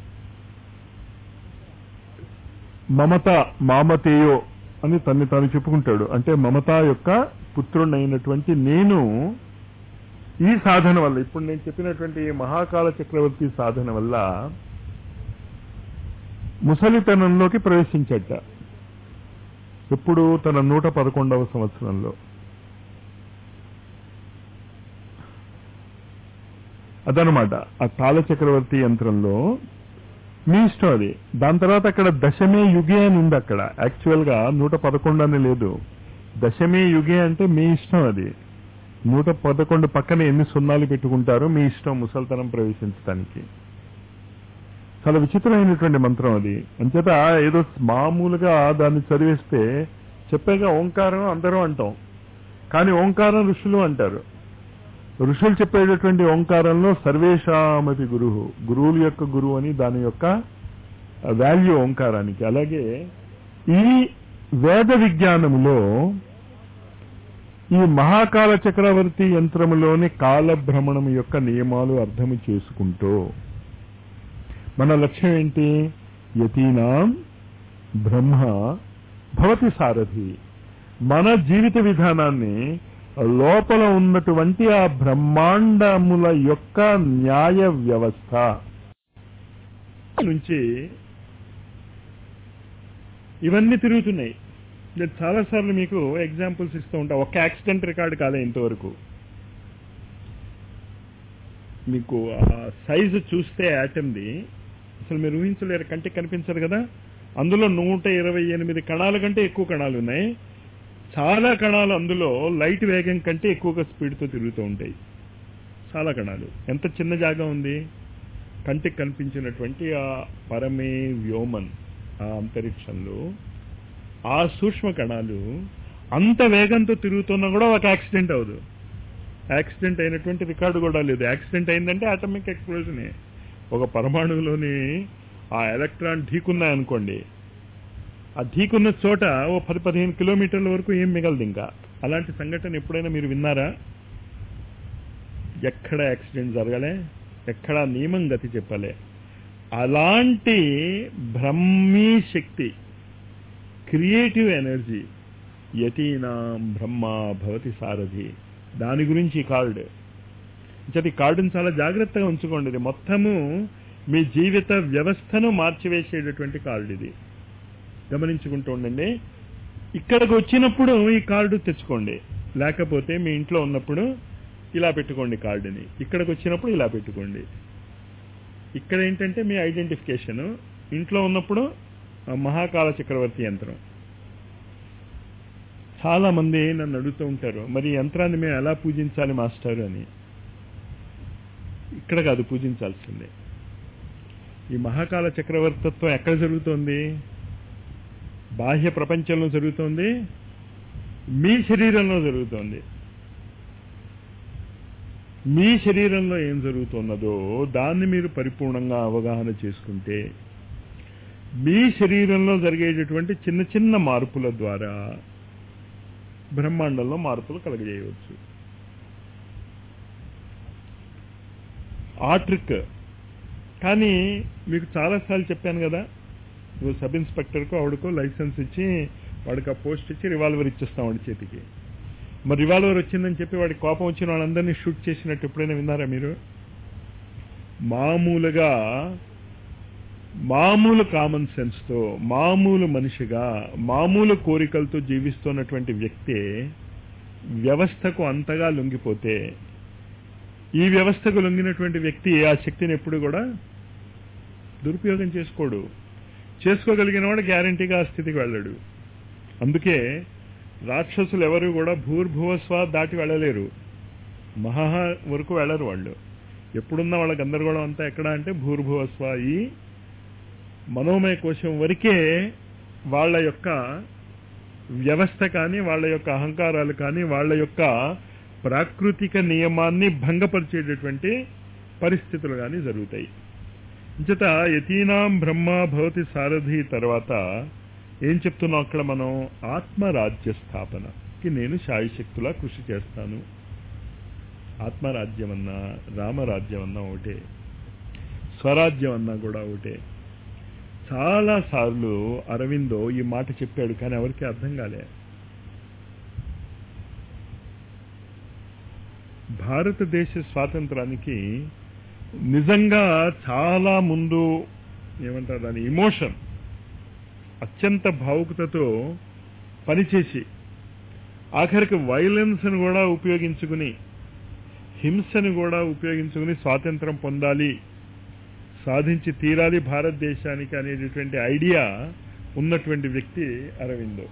మమత మామతేయో అని తన్ని తాను చెప్పుకుంటాడు అంటే మమత యొక్క పుత్రుడైనటువంటి నేను ఈ సాధన వల్ల ఇప్పుడు నేను చెప్పినటువంటి ఈ మహాకాల చక్రవర్తి సాధన వల్ల ముసలితనంలోకి ప్రవేశించట ఎప్పుడు తన నూట పదకొండవ సంవత్సరంలో అదనమాట ఆ కాల చక్రవర్తి యంత్రంలో మీ ఇష్టం అది దాని తర్వాత అక్కడ దశమే యుగే అని ఉంది అక్కడ యాక్చువల్ గా నూట పదకొండు అని లేదు దశమే యుగే అంటే మీ ఇష్టం అది నూట పదకొండు పక్కన ఎన్ని సున్నాలు పెట్టుకుంటారో మీ ఇష్టం ముసల్తనం ప్రవేశించడానికి చాలా విచిత్రమైనటువంటి మంత్రం అది అంచేత ఏదో మామూలుగా దాన్ని చదివేస్తే చెప్పాక ఓంకారం అందరం అంటాం కానీ ఓంకారం ఋషులు అంటారు ఋషులు చెప్పేటటువంటి ఓంకారంలో సర్వేషామతి గురువు గురువుల యొక్క గురువు అని దాని యొక్క వాల్యూ ఓంకారానికి అలాగే ఈ వేద విజ్ఞానములో ఈ మహాకాల చక్రవర్తి యంత్రములోని కాలభ్రమణం యొక్క నియమాలు అర్థము చేసుకుంటూ మన లక్ష్యం ఏంటి యతీనాం బ్రహ్మ భవతి సారథి మన జీవిత విధానాన్ని లోపల ఉన్నటువంటి ఆ బ్రహ్మాండముల యొక్క న్యాయ వ్యవస్థ నుంచి ఇవన్నీ తిరుగుతున్నాయి నేను చాలాసార్లు మీకు ఎగ్జాంపుల్స్ ఇస్తూ ఉంటా ఒక యాక్సిడెంట్ రికార్డు కాలే ఇంతవరకు మీకు ఆ సైజు చూస్తే యాటమ్ది అసలు మీరు ఊహించలేరు కంటికి కనిపించదు కదా అందులో నూట ఇరవై ఎనిమిది కణాల కంటే ఎక్కువ కణాలు ఉన్నాయి చాలా కణాలు అందులో లైట్ వేగం కంటే ఎక్కువగా స్పీడ్తో తిరుగుతూ ఉంటాయి చాలా కణాలు ఎంత చిన్న జాగా ఉంది కంటికి కనిపించినటువంటి ఆ పరమే వ్యోమన్ ఆ అంతరిక్షంలో ఆ సూక్ష్మ కణాలు అంత వేగంతో తిరుగుతున్నా కూడా ఒక యాక్సిడెంట్ అవ్వదు యాక్సిడెంట్ అయినటువంటి రికార్డు కూడా లేదు యాక్సిడెంట్ అయిందంటే ఆటమిక్ ఎక్స్ప్లోజనే ఒక పరమాణువులోని ఆ ఎలక్ట్రాన్ ఢీకున్నాయనుకోండి ఆ ఢీకున్న చోట ఓ పది పదిహేను కిలోమీటర్ల వరకు ఏం మిగలదు ఇంకా అలాంటి సంఘటన ఎప్పుడైనా మీరు విన్నారా ఎక్కడ యాక్సిడెంట్ జరగలే ఎక్కడ నియమం గతి చెప్పలే అలాంటి బ్రహ్మీ శక్తి క్రియేటివ్ ఎనర్జీ యతీనాం బ్రహ్మ భవతి సారథి దాని గురించి కార్డు ఈ కార్డును చాలా జాగ్రత్తగా ఉంచుకోండి ఇది మొత్తము మీ జీవిత వ్యవస్థను మార్చివేసేటటువంటి కార్డు ఇది గమనించుకుంటూ ఉండండి ఇక్కడికి వచ్చినప్పుడు ఈ కార్డు తెచ్చుకోండి లేకపోతే మీ ఇంట్లో ఉన్నప్పుడు ఇలా పెట్టుకోండి కార్డుని ఇక్కడికి వచ్చినప్పుడు ఇలా పెట్టుకోండి ఇక్కడ ఏంటంటే మీ ఐడెంటిఫికేషన్ ఇంట్లో ఉన్నప్పుడు ఆ మహాకాల చక్రవర్తి యంత్రం చాలా మంది నన్ను అడుగుతూ ఉంటారు మరి ఈ యంత్రాన్ని మేము ఎలా పూజించాలి మాస్టర్ అని ఇక్కడ కాదు పూజించాల్సిందే ఈ మహాకాల చక్రవర్తిత్వం ఎక్కడ జరుగుతోంది బాహ్య ప్రపంచంలో జరుగుతోంది మీ శరీరంలో జరుగుతోంది మీ శరీరంలో ఏం జరుగుతున్నదో దాన్ని మీరు పరిపూర్ణంగా అవగాహన చేసుకుంటే మీ శరీరంలో జరిగేటటువంటి చిన్న చిన్న మార్పుల ద్వారా బ్రహ్మాండంలో మార్పులు కలగజేయవచ్చు ఆ ట్రిక్ కానీ మీకు చాలాసార్లు చెప్పాను కదా నువ్వు సబ్ ఇన్స్పెక్టర్కు ఆవిడకో లైసెన్స్ ఇచ్చి వాడికి ఆ పోస్ట్ ఇచ్చి రివాల్వర్ ఇచ్చేస్తాం వాడి చేతికి మరి రివాల్వర్ వచ్చిందని చెప్పి వాడి కోపం వచ్చిన వాళ్ళందరినీ షూట్ చేసినట్టు ఎప్పుడైనా విన్నారా మీరు మామూలుగా మామూలు కామన్ సెన్స్తో మామూలు మనిషిగా మామూలు కోరికలతో జీవిస్తున్నటువంటి వ్యక్తి వ్యవస్థకు అంతగా లొంగిపోతే ఈ వ్యవస్థకు లొంగినటువంటి వ్యక్తి ఆ శక్తిని ఎప్పుడు కూడా దురుపయోగం చేసుకోడు చేసుకోగలిగిన వాడు గ్యారంటీగా ఆ స్థితికి వెళ్ళడు అందుకే రాక్షసులు ఎవరు కూడా భూర్భువస్వ దాటి వెళ్ళలేరు మహా వరకు వెళ్ళరు వాళ్ళు ఎప్పుడున్న వాళ్ళ గందరగోళం అంతా ఎక్కడ అంటే భూర్భువస్వ ఈ మనోమయ కోశం వరకే వాళ్ళ యొక్క వ్యవస్థ కానీ వాళ్ళ యొక్క అహంకారాలు కానీ వాళ్ళ యొక్క ప్రాకృతిక నియమాన్ని భంగపరిచేటటువంటి పరిస్థితులు కానీ జరుగుతాయి ఇంచట యతీనాం బ్రహ్మ భవతి సారథి తర్వాత ఏం చెప్తున్నాం అక్కడ మనం ఆత్మరాజ్య స్థాపనకి నేను శాయశక్తులా కృషి చేస్తాను ఆత్మరాజ్యం అన్నా రామరాజ్యం అన్నా ఒకటే స్వరాజ్యం అన్నా కూడా ఒకటే చాలా సార్లు అరవిందో ఈ మాట చెప్పాడు కానీ ఎవరికి అర్థం కాలే భారతదేశ స్వాతంత్రానికి నిజంగా చాలా ముందు ఏమంటారు దాని ఇమోషన్ అత్యంత భావుకతతో పనిచేసి ఆఖరికి వైలెన్స్ను కూడా ఉపయోగించుకుని హింసను కూడా ఉపయోగించుకుని స్వాతంత్రం పొందాలి సాధించి తీరాలి భారతదేశానికి అనేటటువంటి ఐడియా ఉన్నటువంటి వ్యక్తి అరవిందో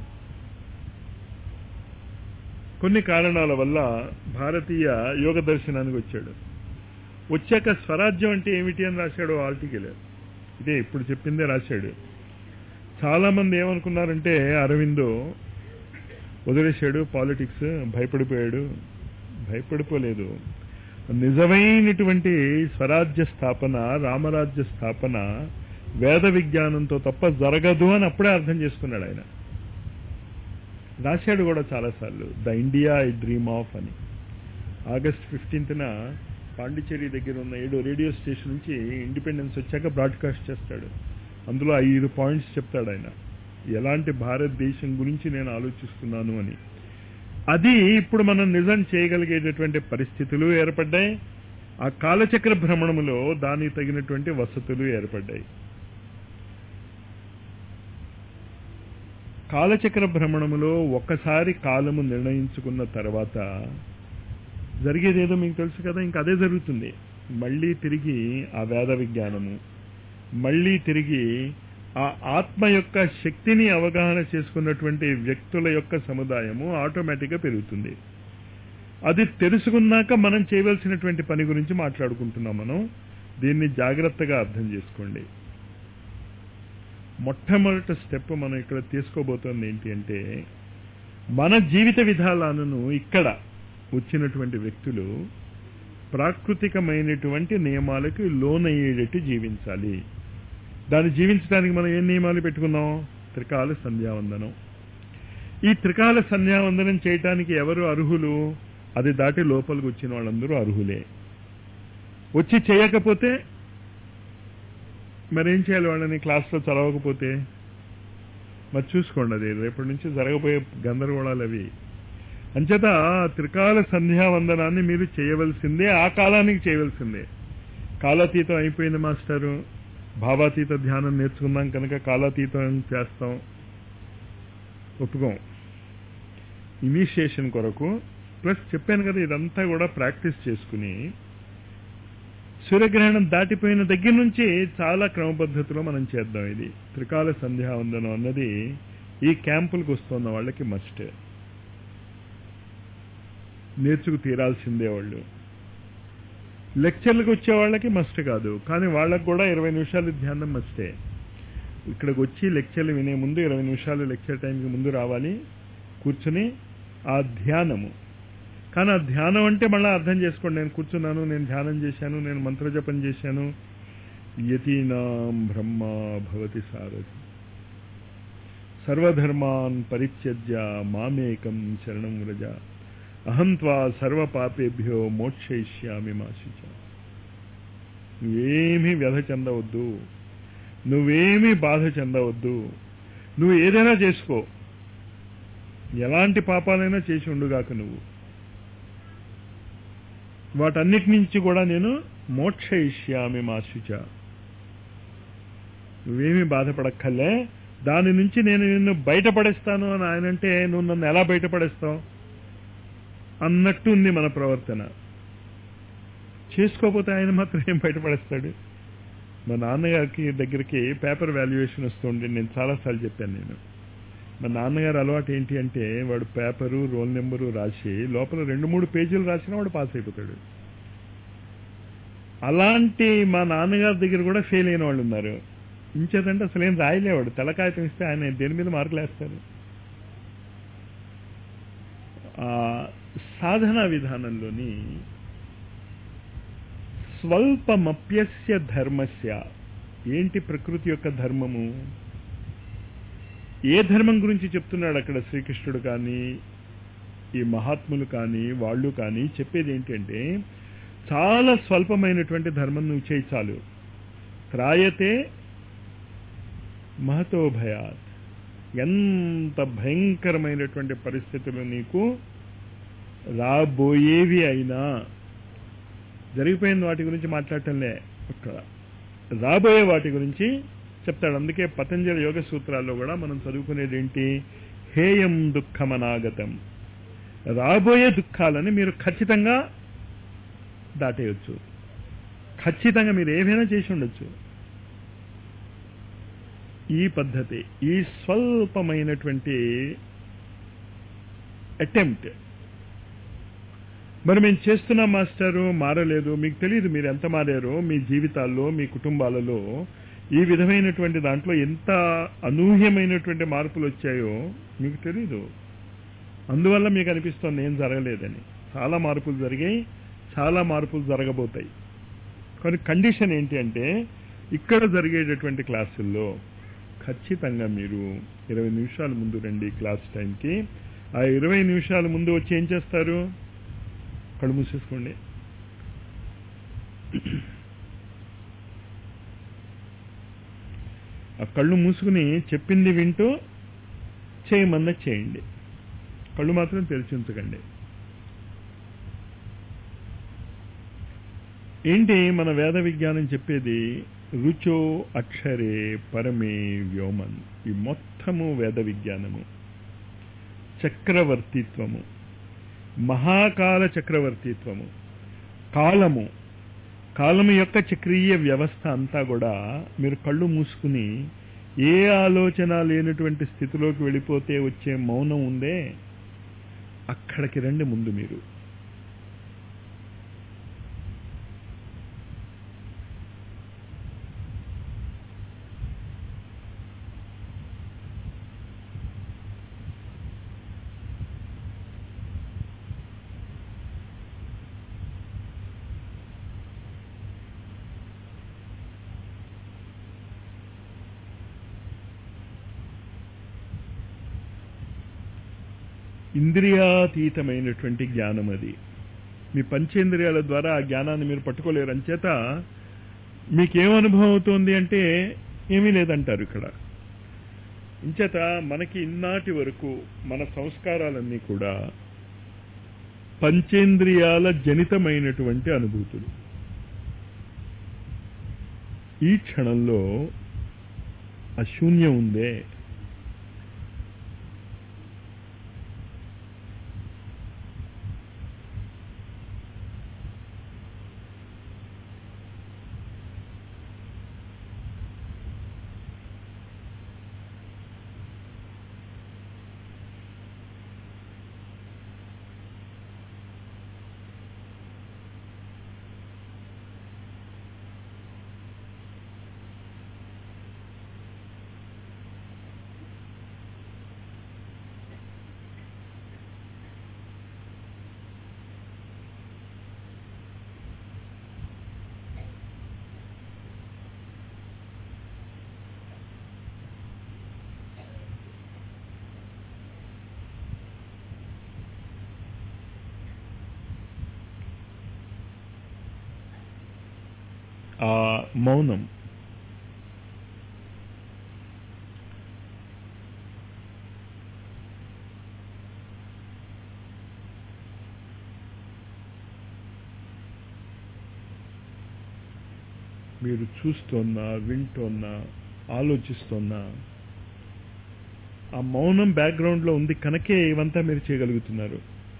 కొన్ని కారణాల వల్ల భారతీయ యోగ దర్శనానికి వచ్చాడు వచ్చాక స్వరాజ్యం అంటే ఏమిటి అని రాశాడు ఆర్టికల్ ఇదే ఇప్పుడు చెప్పిందే రాశాడు చాలా మంది ఏమనుకున్నారంటే అరవిందో వదిలేశాడు పాలిటిక్స్ భయపడిపోయాడు భయపడిపోలేదు నిజమైనటువంటి స్వరాజ్య స్థాపన రామరాజ్య స్థాపన వేద విజ్ఞానంతో తప్ప జరగదు అని అప్పుడే అర్థం చేసుకున్నాడు ఆయన రాశాడు కూడా చాలాసార్లు the India I dream of అని ఆగస్ట్ ఫిఫ్టీన్త్న పాండిచ్చేరి దగ్గర ఉన్న ఏడు రేడియో స్టేషన్ నుంచి ఇండిపెండెన్స్ వచ్చాక బ్రాడ్కాస్ట్ చేస్తాడు అందులో ఐదు పాయింట్స్ చెప్తాడు ఆయన ఎలాంటి భారతదేశం గురించి నేను ఆలోచిస్తున్నాను అని అది ఇప్పుడు మనం నిజం చేయగలిగేటటువంటి పరిస్థితులు ఏర్పడ్డాయి ఆ కాలచక్ర భ్రమణములో దానికి తగినటువంటి వసతులు ఏర్పడ్డాయి కాలచక్ర భ్రమణములో ఒక్కసారి కాలము నిర్ణయించుకున్న తర్వాత జరిగేదేదో మీకు తెలుసు కదా ఇంకా అదే జరుగుతుంది మళ్ళీ తిరిగి ఆ వేద విజ్ఞానము మళ్ళీ తిరిగి ఆ ఆత్మ యొక్క శక్తిని అవగాహన చేసుకున్నటువంటి వ్యక్తుల యొక్క సముదాయము ఆటోమేటిక్గా పెరుగుతుంది అది తెలుసుకున్నాక మనం చేయవలసినటువంటి పని గురించి మాట్లాడుకుంటున్నాం మనం దీన్ని జాగ్రత్తగా అర్థం చేసుకోండి మొట్టమొదటి స్టెప్ మనం ఇక్కడ తీసుకోబోతోంది ఏంటి అంటే మన జీవిత విధానాలను ఇక్కడ వచ్చినటువంటి వ్యక్తులు ప్రాకృతికమైనటువంటి నియమాలకు లోనయ్యేటట్టు జీవించాలి దాన్ని జీవించడానికి మనం ఏం నియమాలు పెట్టుకున్నాం త్రికాల సంధ్యావందనం ఈ త్రికాల సంధ్యావందనం చేయటానికి ఎవరు అర్హులు అది దాటి లోపలికి వచ్చిన వాళ్ళందరూ అర్హులే వచ్చి చేయకపోతే మరేం చేయాలి వాళ్ళని క్లాస్లో చదవకపోతే మరి చూసుకోండి అది రేపటి నుంచి జరగబోయే గందరగోళాలు అవి అంచేత త్రికాల సంధ్యావందనాన్ని మీరు చేయవలసిందే ఆ కాలానికి చేయవలసిందే కాలాతీతం అయిపోయింది మాస్టరు భావాతీత ధ్యానం నేర్చుకున్నాం కనుక కాలాతీతం చేస్తాం ఒప్పుకోం ఇనిషియేషన్ కొరకు ప్లస్ చెప్పాను కదా ఇదంతా కూడా ప్రాక్టీస్ చేసుకుని సూర్యగ్రహణం దాటిపోయిన దగ్గర నుంచి చాలా క్రమపద్ధతిలో మనం చేద్దాం ఇది త్రికాల సంధ్యావందనం అన్నది ఈ క్యాంపులకు వస్తున్న వాళ్ళకి మస్ట్ నేర్చుకు తీరాల్సిందే వాళ్ళు లెక్చర్లకు వచ్చే వాళ్ళకి మస్ట్ కాదు కానీ వాళ్ళకు కూడా ఇరవై నిమిషాలు ధ్యానం మస్టే ఇక్కడికి వచ్చి లెక్చర్లు వినే ముందు ఇరవై నిమిషాలు లెక్చర్ టైంకి ముందు రావాలి కూర్చుని ఆ ధ్యానము కానీ ఆ ధ్యానం అంటే మళ్ళీ అర్థం చేసుకోండి నేను కూర్చున్నాను నేను ధ్యానం చేశాను నేను మంత్రజపం చేశాను యతీనాం బ్రహ్మ భవతి సారథి సర్వధర్మాన్ పరిత్యజ్య మామేకం శరణం వ్రజ అహం త్వా సర్వపాపేభ్యో మోక్షయిష్యామి మాశిచ నువ్వేమీ వ్యధ చెందవద్దు నువ్వేమీ బాధ చెందవద్దు నువ్వు ఏదైనా చేసుకో ఎలాంటి పాపాలైనా చేసి ఉండుగాక నువ్వు వాటన్నిటి నుంచి కూడా నేను మోక్షయిష్యామి మాశిచ నువ్వేమీ బాధపడక్కర్లే దాని నుంచి నేను నిన్ను బయటపడేస్తాను అని ఆయన అంటే నువ్వు నన్ను ఎలా బయటపడేస్తావు అన్నట్టు ఉంది మన ప్రవర్తన చేసుకోకపోతే ఆయన మాత్రం ఏం బయటపడేస్తాడు మా నాన్నగారికి దగ్గరికి పేపర్ వాల్యుయేషన్ వస్తుండే నేను చాలాసార్లు చెప్పాను నేను మా నాన్నగారు అలవాటు ఏంటి అంటే వాడు పేపరు రోల్ నెంబరు రాసి లోపల రెండు మూడు పేజీలు రాసినా వాడు పాస్ అయిపోతాడు అలాంటి మా నాన్నగారి దగ్గర కూడా ఫెయిల్ అయిన వాళ్ళు ఉన్నారు ఇంచేదంటే అసలు ఏం రాయలేవాడు తెలకాయతం ఇస్తే ఆయన దేని మీద మార్కులు వేస్తారు ఆ సాధనా విధానంలోని స్వల్పమప్యస్య ధర్మస్య ఏంటి ప్రకృతి యొక్క ధర్మము ఏ ధర్మం గురించి చెప్తున్నాడు అక్కడ శ్రీకృష్ణుడు కానీ ఈ మహాత్ములు కానీ వాళ్ళు కానీ చెప్పేది ఏంటంటే చాలా స్వల్పమైనటువంటి ధర్మం నువ్వు చేయి చాలు త్రాయతే మహతో భయాత్ ఎంత భయంకరమైనటువంటి పరిస్థితులు నీకు రాబోయేవి అయినా జరిగిపోయిన వాటి గురించి మాట్లాడటంలే ఇక్కడ రాబోయే వాటి గురించి చెప్తాడు అందుకే పతంజలి యోగ సూత్రాల్లో కూడా మనం చదువుకునేది ఏంటి హేయం దుఃఖమనాగతం రాబోయే దుఃఖాలని మీరు ఖచ్చితంగా దాటేయచ్చు ఖచ్చితంగా మీరు ఏమైనా చేసి ఉండొచ్చు ఈ పద్ధతి ఈ స్వల్పమైనటువంటి అటెంప్ట్ మరి మేము చేస్తున్నాం మాస్టరు మారలేదు మీకు తెలియదు మీరు ఎంత మారారో మీ జీవితాల్లో మీ కుటుంబాలలో ఈ విధమైనటువంటి దాంట్లో ఎంత అనూహ్యమైనటువంటి మార్పులు వచ్చాయో మీకు తెలీదు అందువల్ల మీకు అనిపిస్తుంది ఏం జరగలేదని చాలా మార్పులు జరిగాయి చాలా మార్పులు జరగబోతాయి కానీ కండిషన్ ఏంటి అంటే ఇక్కడ జరిగేటటువంటి క్లాసుల్లో ఖచ్చితంగా మీరు ఇరవై నిమిషాల ముందు రండి క్లాస్ టైంకి ఆ ఇరవై నిమిషాల ముందు వచ్చి ఏం చేస్తారు కళ్ళు మూసేసుకోండి ఆ కళ్ళు మూసుకుని చెప్పింది వింటూ చేయమన్న చేయండి కళ్ళు మాత్రం తెరిచి ఉంచకండి ఏంటి మన వేద విజ్ఞానం చెప్పేది రుచో అక్షరే పరమే వ్యోమన్ ఈ మొత్తము వేద విజ్ఞానము చక్రవర్తిత్వము మహాకాల చక్రవర్తిత్వము కాలము కాలము యొక్క చక్రీయ వ్యవస్థ అంతా కూడా మీరు కళ్ళు మూసుకుని ఏ ఆలోచన లేనటువంటి స్థితిలోకి వెళ్ళిపోతే వచ్చే మౌనం ఉందే అక్కడికి రండి ముందు మీరు ఇంద్రియాతీతమైనటువంటి జ్ఞానం అది మీ పంచేంద్రియాల ద్వారా ఆ జ్ఞానాన్ని మీరు పట్టుకోలేరు అంచేత మీకేం అనుభవం అవుతోంది అంటే ఏమీ లేదంటారు ఇక్కడ ఇంచేత మనకి ఇన్నాటి వరకు మన సంస్కారాలన్నీ కూడా పంచేంద్రియాల జనితమైనటువంటి అనుభూతులు ఈ క్షణంలో అశూన్యం ఉందే ఆ మౌనం మీరు చూస్తున్నా వింటున్నా ఆలోచిస్తున్నా ఆ మౌనం బ్యాక్గ్రౌండ్లో ఉంది కనుకే ఇవంతా మీరు చేయగలుగుతున్నారు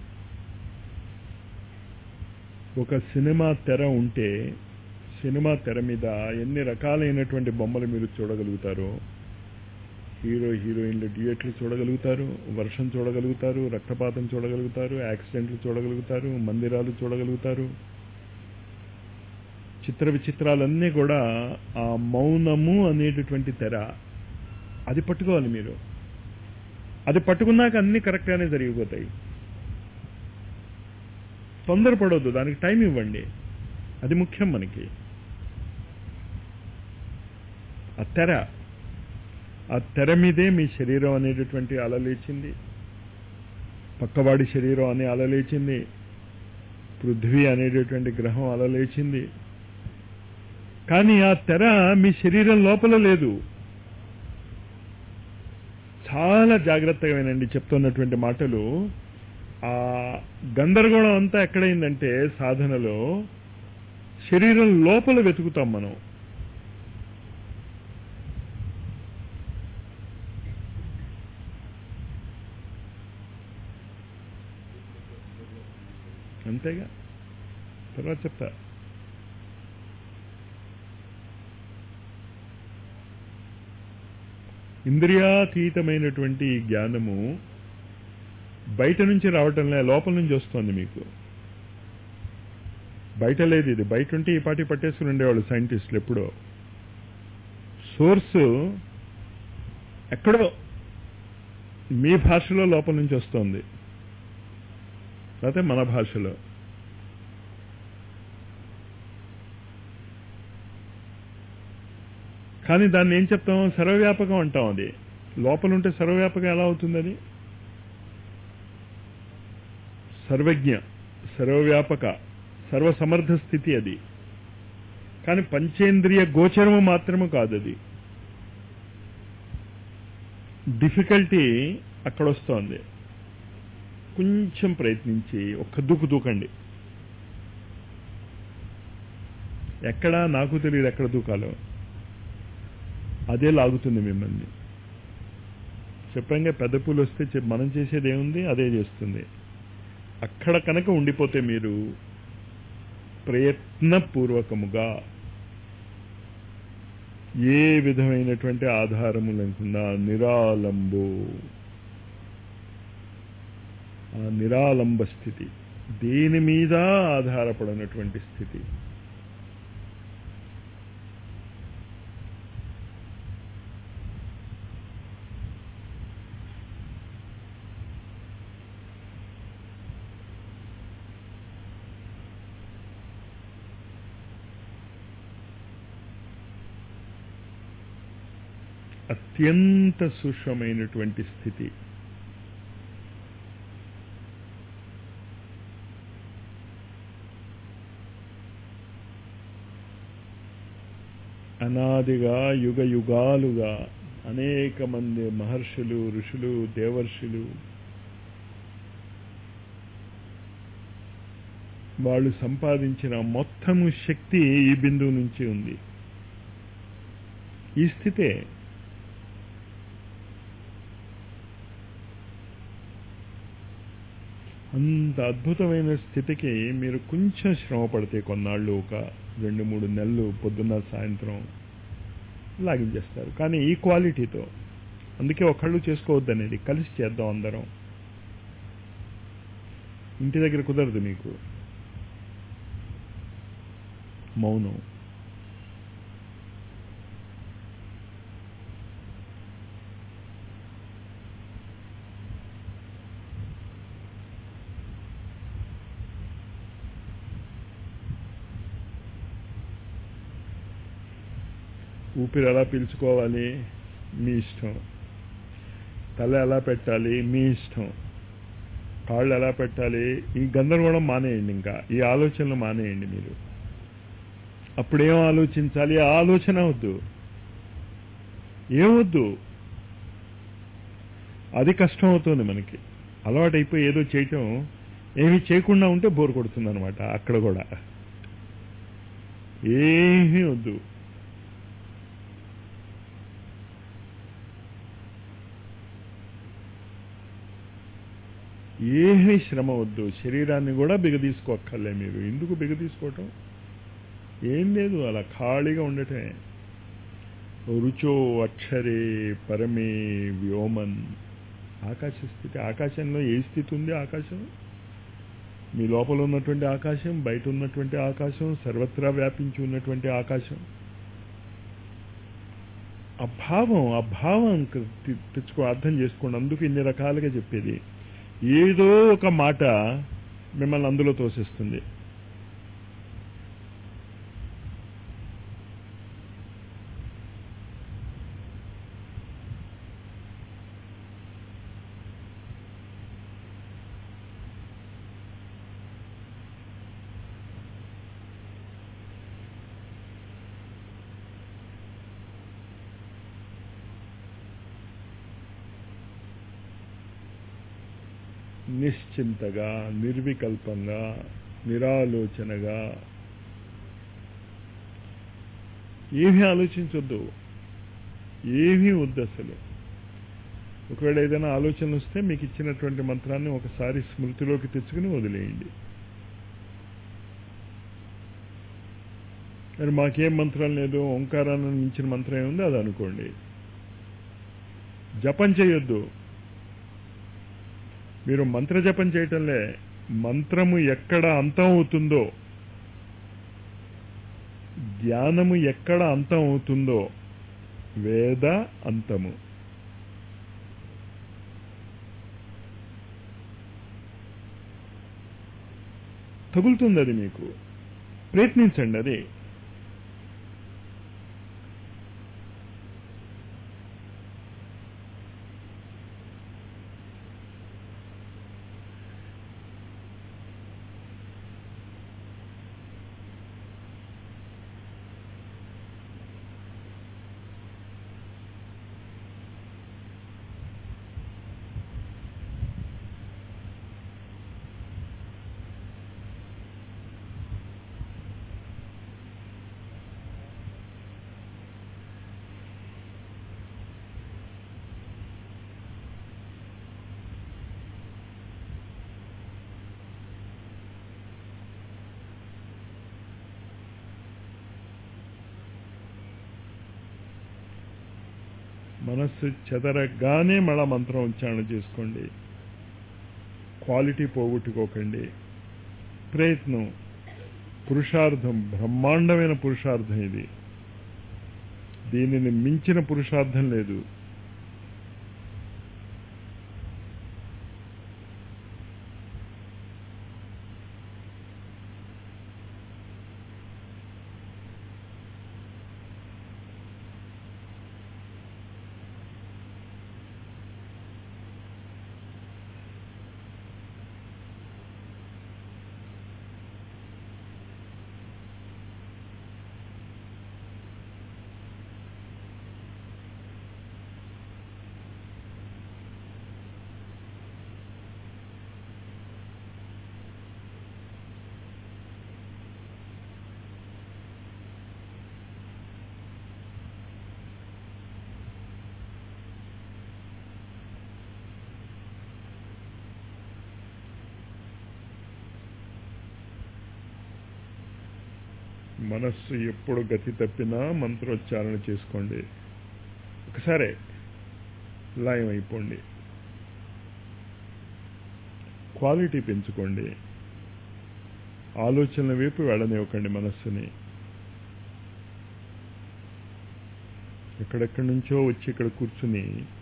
ఒక సినిమా తెర ఉంటే సినిమా తెర మీద ఎన్ని రకాలైనటువంటి బొమ్మలు మీరు చూడగలుగుతారో హీరో హీరోయిన్లు డ్యూయట్లు చూడగలుగుతారు వర్షం చూడగలుగుతారు రక్తపాతం చూడగలుగుతారు యాక్సిడెంట్లు చూడగలుగుతారు మందిరాలు చూడగలుగుతారు చిత్ర విచిత్రాలన్నీ కూడా ఆ మౌనము అనేటటువంటి తెర అది పట్టుకోవాలి మీరు అది పట్టుకున్నాక అన్ని కరెక్ట్గానే జరిగిపోతాయి తొందరపడవద్దు దానికి టైం ఇవ్వండి అది ముఖ్యం మనకి ఆ తెర ఆ తెర మీదే మీ శరీరం అనేటటువంటి అలలేచింది పక్కవాడి శరీరం అనే అలలేచింది పృథ్వీ అనేటటువంటి గ్రహం అలలేచింది కానీ ఆ తెర మీ శరీరం లోపల లేదు చాలా జాగ్రత్తగా వినండి చెప్తున్నటువంటి మాటలు ఆ గందరగోళం అంతా ఎక్కడైందంటే సాధనలో శరీరం లోపల వెతుకుతాం మనం అంతేగా తర్వాత చెప్తా ఇంద్రియాతీతమైనటువంటి ఈ జ్ఞానము బయట నుంచి రావటంలే లోపల నుంచి వస్తుంది మీకు బయట లేదు ఇది బయట ఉంటే ఈ పాటి పట్టేసుకుని ఉండేవాళ్ళు సైంటిస్టులు ఎప్పుడో సోర్స్ ఎక్కడో మీ భాషలో లోపల నుంచి వస్తుంది లేకపోతే మన భాషలో కానీ దాన్ని ఏం చెప్తాం సర్వవ్యాపకం అంటాం అది లోపల ఉంటే సర్వవ్యాపకం ఎలా అవుతుందని సర్వజ్ఞ సర్వవ్యాపక సర్వసమర్థ స్థితి అది కానీ పంచేంద్రియ గోచరము మాత్రము కాదు అది డిఫికల్టీ అక్కడ వస్తోంది కొంచెం ప్రయత్నించి ఒక్క దూకు దూకండి ఎక్కడ నాకు తెలియదు ఎక్కడ దూకాలో అదే లాగుతుంది మిమ్మల్ని చెప్పంగా పెద్ద పూలు వస్తే చె- మనం చేసేది ఏముంది అదే చేస్తుంది అక్కడ కనుక ఉండిపోతే మీరు ప్రయత్నపూర్వకముగా ఏ విధమైనటువంటి ఆధారము లేకుండా నిరాలంబు ఆ నిరాలంబ స్థితి దేని మీద ఆధారపడినటువంటి స్థితి అత్యంత సూక్ష్మమైనటువంటి స్థితి అనాదిగా యుగ యుగాలుగా అనేక మంది మహర్షులు ఋషులు దేవర్షులు వాళ్ళు సంపాదించిన మొత్తము శక్తి ఈ బిందువు నుంచి ఉంది ఈ స్థితే అంత అద్భుతమైన స్థితికి మీరు కొంచెం శ్రమ పడితే కొన్నాళ్ళు ఒక రెండు మూడు నెలలు పొద్దున్న సాయంత్రం లాగించేస్తారు కానీ ఈ క్వాలిటీతో అందుకే ఒకళ్ళు చేసుకోవద్దు అనేది కలిసి చేద్దాం అందరం ఇంటి దగ్గర కుదరదు మీకు మౌనం ఊపిరి ఎలా పీల్చుకోవాలి మీ ఇష్టం తల ఎలా పెట్టాలి మీ ఇష్టం కాళ్ళు ఎలా పెట్టాలి ఈ గందరగోళం మానేయండి ఇంకా ఈ ఆలోచనలు మానేయండి మీరు అప్పుడేం ఆలోచించాలి ఆ ఆలోచన వద్దు ఏమొద్దు అది కష్టం అవుతుంది మనకి అలవాటైపోయి ఏదో చేయటం ఏమీ చేయకుండా ఉంటే బోర్ కొడుతుంది అనమాట అక్కడ కూడా ఏమీ వద్దు ఏమీ శ్రమ వద్దు శరీరాన్ని కూడా బిగదీసుకోక్కర్లే మీరు ఎందుకు బిగదీసుకోవటం ఏం లేదు అలా ఖాళీగా ఉండటమే రుచో అక్షరే పరమే వ్యోమన్ ఆకాశ స్థితి ఆకాశంలో ఏ స్థితి ఉంది ఆకాశం మీ లోపల ఉన్నటువంటి ఆకాశం బయట ఉన్నటువంటి ఆకాశం సర్వత్రా వ్యాపించి ఉన్నటువంటి ఆకాశం అభావం అభావం తెచ్చుకో అర్థం చేసుకోండి అందుకు ఇన్ని రకాలుగా చెప్పేది ఏదో ఒక మాట మిమ్మల్ని అందులో తోసేస్తుంది నిశ్చింతగా నిర్వికల్పంగా నిరాలోచనగా ఏమీ ఆలోచించొద్దు ఏమీ వద్దు అసలు ఒకవేళ ఏదైనా ఆలోచన వస్తే మీకు ఇచ్చినటువంటి మంత్రాన్ని ఒకసారి స్మృతిలోకి తెచ్చుకుని వదిలేయండి మరి మాకేం మంత్రం లేదు ఓంకారాన్ని మించిన మంత్రం ఏముంది అది అనుకోండి జపం చేయొద్దు మీరు మంత్ర జపం చేయటంలే మంత్రము ఎక్కడ అంతం అవుతుందో ధ్యానము ఎక్కడ అంతం అవుతుందో వేద అంతము తగులుతుంది అది మీకు ప్రయత్నించండి అది మనస్సు చెదరగానే మళ్ళా మంత్రం ఉచ్చారణ చేసుకోండి క్వాలిటీ పోగొట్టుకోకండి ప్రయత్నం పురుషార్థం బ్రహ్మాండమైన పురుషార్థం ఇది దీనిని మించిన పురుషార్థం లేదు మనస్సు ఎప్పుడు గతి తప్పినా మంత్రోచ్చారణ చేసుకోండి ఒకసారి లయం అయిపోండి క్వాలిటీ పెంచుకోండి ఆలోచనల వైపు వెళ్ళనివ్వకండి మనస్సుని ఎక్కడెక్కడి నుంచో వచ్చి ఇక్కడ కూర్చుని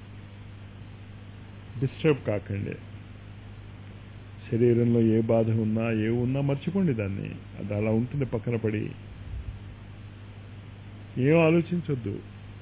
డిస్టర్బ్ కాకండి శరీరంలో ఏ బాధ ఉన్నా ఏ ఉన్నా మర్చిపోండి దాన్ని అది అలా ఉంటుంది పక్కన పడి ఏం ఆలోచించొద్దు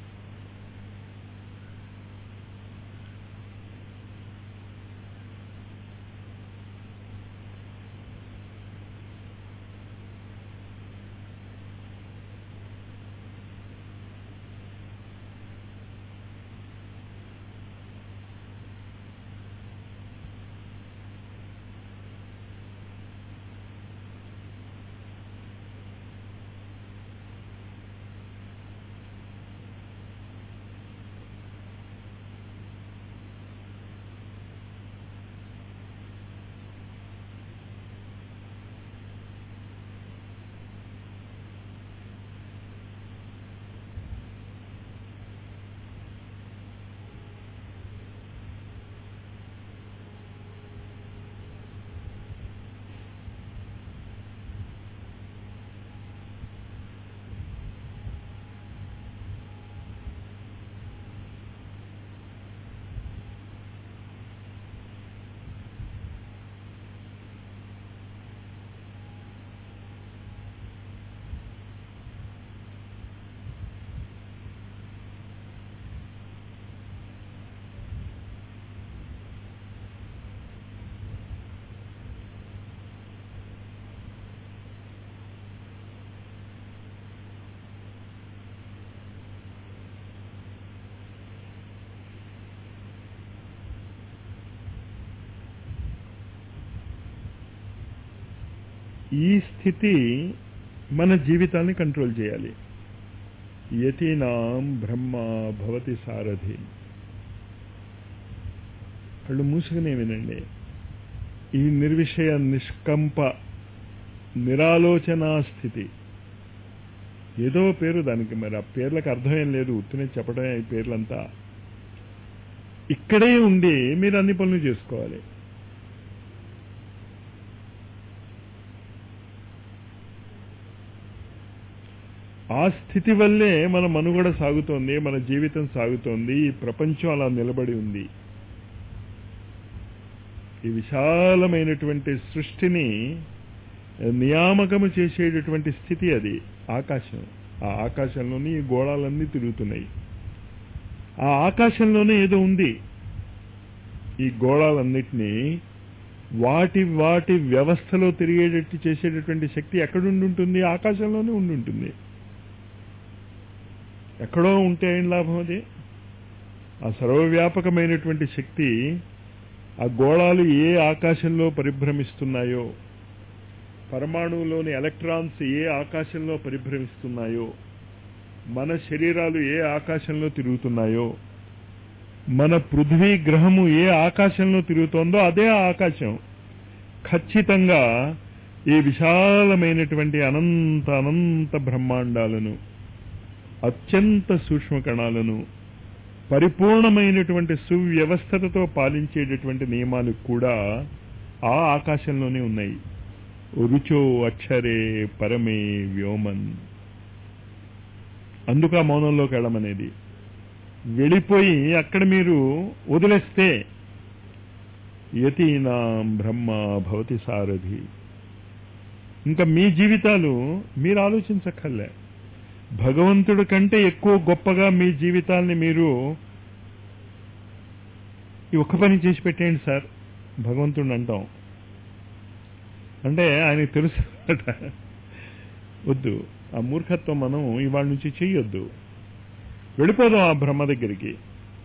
ఈ స్థితి మన జీవితాన్ని కంట్రోల్ చేయాలి యతీనాం బ్రహ్మ భవతి సారథి కళ్ళు మూసుకునే వినండి ఈ నిర్విషయ నిష్కంప నిరాలోచనా స్థితి ఏదో పేరు దానికి మరి ఆ పేర్లకు అర్థమేం లేదు ఉత్తినే చెప్పడమే ఈ పేర్లంతా ఇక్కడే ఉండి మీరు అన్ని పనులు చేసుకోవాలి ఆ స్థితి వల్లే మన మనుగడ సాగుతోంది మన జీవితం సాగుతోంది ఈ ప్రపంచం అలా నిలబడి ఉంది ఈ విశాలమైనటువంటి సృష్టిని నియామకము చేసేటటువంటి స్థితి అది ఆకాశం ఆ ఆకాశంలోని ఈ గోళాలన్నీ తిరుగుతున్నాయి ఆ ఆకాశంలోనే ఏదో ఉంది ఈ గోళాలన్నిటినీ వాటి వాటి వ్యవస్థలో తిరిగేటట్టు చేసేటటువంటి శక్తి ఎక్కడుండి ఉంటుంది ఆకాశంలోనే ఉండి ఉంటుంది ఎక్కడో ఉంటే ఏం లాభం అది ఆ సర్వవ్యాపకమైనటువంటి శక్తి ఆ గోళాలు ఏ ఆకాశంలో పరిభ్రమిస్తున్నాయో పరమాణువులోని ఎలక్ట్రాన్స్ ఏ ఆకాశంలో పరిభ్రమిస్తున్నాయో మన శరీరాలు ఏ ఆకాశంలో తిరుగుతున్నాయో మన పృథ్వీ గ్రహము ఏ ఆకాశంలో తిరుగుతోందో అదే ఆ ఆకాశం ఖచ్చితంగా ఈ విశాలమైనటువంటి అనంత అనంత బ్రహ్మాండాలను అత్యంత సూక్ష్మ కణాలను పరిపూర్ణమైనటువంటి సువ్యవస్థతతో పాలించేటటువంటి నియమాలు కూడా ఆ ఆకాశంలోనే ఉన్నాయి రుచో అక్షరే పరమే వ్యోమన్ అందుకు ఆ మౌనంలోకి వెళ్ళమనేది వెళ్ళిపోయి అక్కడ మీరు వదిలేస్తే యతీనాం బ్రహ్మ భవతి సారథి ఇంకా మీ జీవితాలు మీరు ఆలోచించక్కర్లే భగవంతుడి కంటే ఎక్కువ గొప్పగా మీ జీవితాల్ని మీరు ఈ ఒక్క పని చేసి పెట్టేయండి సార్ భగవంతుడిని అంటాం అంటే ఆయనకి తెలుసు వద్దు ఆ మూర్ఖత్వం మనం ఇవాళ నుంచి చెయ్యొద్దు వెళ్ళిపోదాం ఆ బ్రహ్మ దగ్గరికి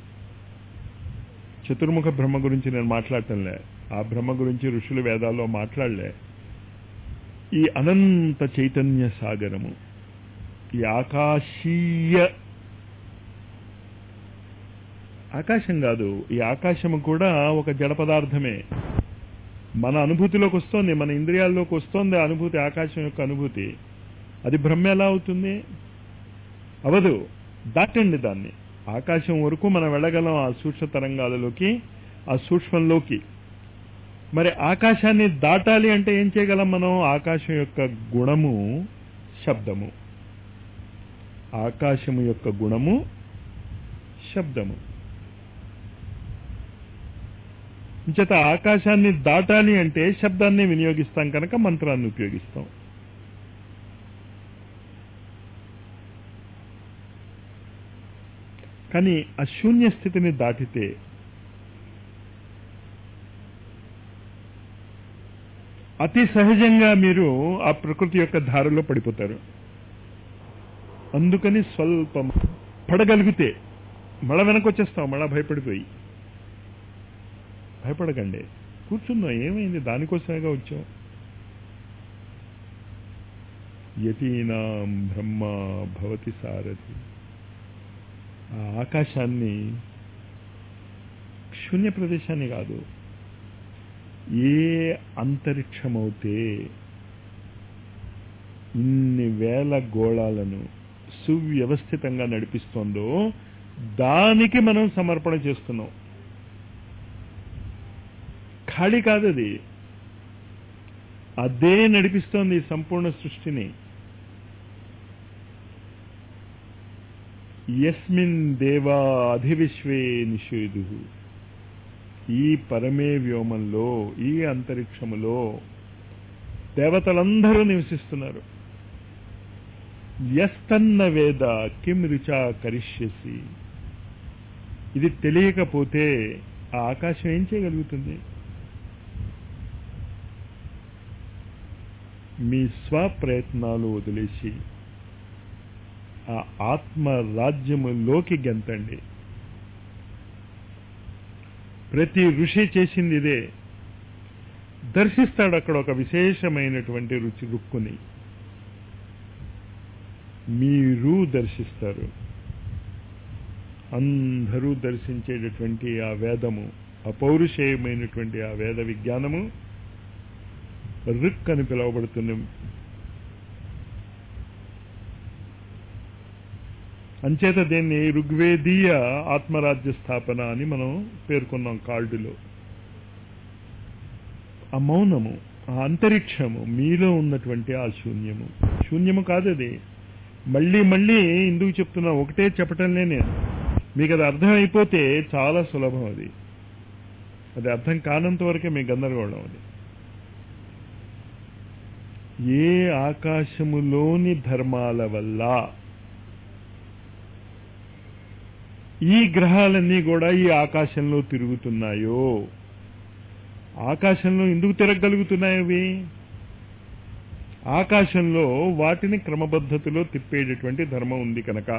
చతుర్ముఖ బ్రహ్మ గురించి నేను మాట్లాడటంలే ఆ బ్రహ్మ గురించి ఋషులు వేదాల్లో మాట్లాడలే ఈ అనంత చైతన్య సాగరము ఈ ఆకాశీయ ఆకాశం కాదు ఈ ఆకాశము కూడా ఒక జడ పదార్థమే మన అనుభూతిలోకి వస్తోంది మన ఇంద్రియాల్లోకి వస్తోంది ఆ అనుభూతి ఆకాశం యొక్క అనుభూతి అది బ్రహ్మ ఎలా అవుతుంది అవదు దాటండి దాన్ని ఆకాశం వరకు మనం వెళ్ళగలం ఆ సూక్ష్మ తరంగాలలోకి ఆ సూక్ష్మంలోకి మరి ఆకాశాన్ని దాటాలి అంటే ఏం చేయగలం మనం ఆకాశం యొక్క గుణము శబ్దము ఆకాశము యొక్క గుణము శబ్దము చేత ఆకాశాన్ని దాటాలి అంటే శబ్దాన్ని వినియోగిస్తాం కనుక మంత్రాన్ని ఉపయోగిస్తాం కానీ ఆ శూన్య స్థితిని దాటితే అతి సహజంగా మీరు ఆ ప్రకృతి యొక్క ధారలో పడిపోతారు అందుకని స్వల్పం పడగలిగితే మళ్ళా వెనక్కి వచ్చేస్తాం మళ్ళా భయపడిపోయి భయపడకండి కూర్చుందాం ఏమైంది దానికోసమేగా వచ్చాం యతీనాం బ్రహ్మ భవతి సారథి ఆ ఆకాశాన్ని శూన్య ప్రదేశాన్ని కాదు ఏ అంతరిక్షమవుతే ఇన్ని వేల గోళాలను సువ్యవస్థితంగా నడిపిస్తోందో దానికి మనం సమర్పణ చేస్తున్నాం ఖాళీ కాదు అది అదే నడిపిస్తోంది ఈ సంపూర్ణ సృష్టిని యస్మిన్ దేవా అధివిశ్వే నిషేధు ఈ పరమే వ్యోమంలో ఈ అంతరిక్షములో దేవతలందరూ నివసిస్తున్నారు యస్తన్న వేద కిం రుచా కరిష్యసి ఇది తెలియకపోతే ఆ ఆకాశం ఏం చేయగలుగుతుంది మీ స్వప్రయత్నాలు వదిలేసి ఆ ఆత్మ రాజ్యములోకి గెంతండి ప్రతి ఋషి చేసింది ఇదే దర్శిస్తాడు అక్కడ ఒక విశేషమైనటువంటి రుచి రుక్కుని మీరు దర్శిస్తారు అందరూ దర్శించేటటువంటి ఆ వేదము అపౌరుషేయమైనటువంటి ఆ వేద విజ్ఞానము రిక్ అని పిలువబడుతుంది అంచేత దీన్ని ఋగ్వేదీయ ఆత్మరాజ్య స్థాపన అని మనం పేర్కొన్నాం కార్డులో ఆ మౌనము ఆ అంతరిక్షము మీలో ఉన్నటువంటి ఆ శూన్యము శూన్యము కాదు అది మళ్ళీ మళ్ళీ ఎందుకు చెప్తున్నా ఒకటే చెప్పటంలే నేను మీకు అది అర్థం అయిపోతే చాలా సులభం అది అది అర్థం కానంత వరకే మీ గందరగోళం అది ఏ ఆకాశములోని ధర్మాల వల్ల ఈ గ్రహాలన్నీ కూడా ఈ ఆకాశంలో తిరుగుతున్నాయో ఆకాశంలో ఎందుకు తిరగగలుగుతున్నాయి అవి ఆకాశంలో వాటిని క్రమపద్ధతిలో తిప్పేటటువంటి ధర్మం ఉంది కనుక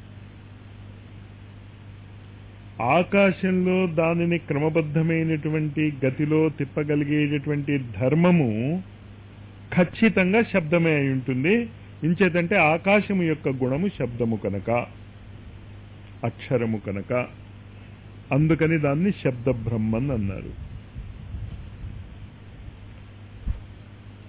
ఆకాశంలో దానిని క్రమబద్ధమైనటువంటి గతిలో తిప్పగలిగేటటువంటి ధర్మము ఖచ్చితంగా శబ్దమే అయి ఉంటుంది ఇంచేతంటే ఆకాశము యొక్క గుణము శబ్దము కనుక అక్షరము కనుక అందుకని దాన్ని శబ్ద బ్రహ్మన్ అన్నారు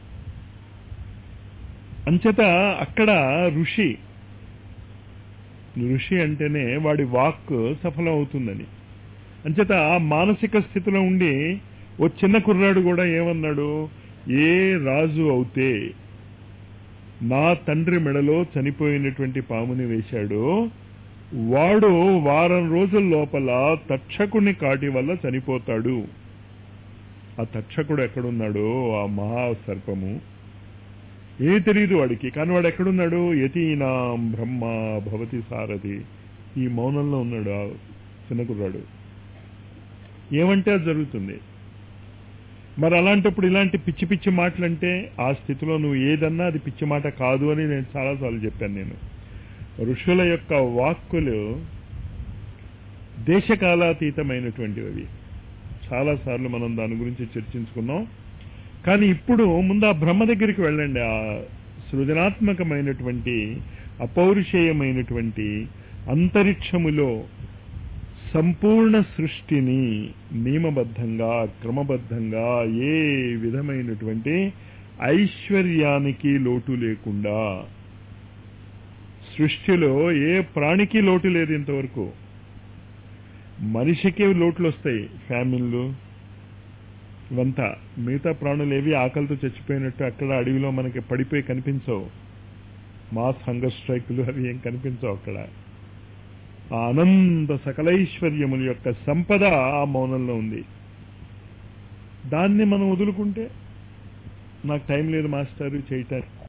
అంచేత అక్కడ ఋషి ఋషి అంటేనే వాడి వాక్ సఫలం అవుతుందని అంచేత ఆ మానసిక స్థితిలో ఉండి ఓ చిన్న కుర్రాడు కూడా ఏమన్నాడు ఏ రాజు అవుతే నా తండ్రి మెడలో చనిపోయినటువంటి పాముని వేశాడు వాడు వారం రోజుల లోపల తక్షకుని కాటి వల్ల చనిపోతాడు ఆ తక్షకుడు ఎక్కడున్నాడు ఆ మహా సర్పము ఏ తెలియదు వాడికి కానీ వాడు ఎక్కడున్నాడు యతీనాం బ్రహ్మ భవతి సారథి ఈ మౌనంలో ఉన్నాడు ఆ చిన్న కుర్రాడు ఏమంటే అది జరుగుతుంది మరి అలాంటప్పుడు ఇలాంటి పిచ్చి పిచ్చి మాటలంటే ఆ స్థితిలో నువ్వు ఏదన్నా అది పిచ్చి మాట కాదు అని నేను చాలాసార్లు చెప్పాను నేను ఋషుల యొక్క వాక్కులు దేశకాలాతీతమైనటువంటివి అవి చాలాసార్లు మనం దాని గురించి చర్చించుకున్నాం కానీ ఇప్పుడు ముందు ఆ బ్రహ్మ దగ్గరికి వెళ్ళండి ఆ సృజనాత్మకమైనటువంటి అపౌరుషేయమైనటువంటి అంతరిక్షములో సంపూర్ణ సృష్టిని నియమబద్ధంగా క్రమబద్ధంగా ఏ విధమైనటువంటి ఐశ్వర్యానికి లోటు లేకుండా సృష్టిలో ఏ ప్రాణికి లోటు లేదు ఇంతవరకు మనిషికి లోట్లు వస్తాయి ఫ్యామిన్లు ఇవంతా మిగతా ప్రాణులు ఏవి ఆకలితో చచ్చిపోయినట్టు అక్కడ అడవిలో మనకి పడిపోయి కనిపించవు మాస్ హంగర్ స్ట్రైకులు అవి ఏం కనిపించవు అక్కడ ఆ అనంత సకలైశ్వర్యముల యొక్క సంపద ఆ మౌనంలో ఉంది దాన్ని మనం వదులుకుంటే నాకు టైం లేదు మాస్టర్ చేయటానికి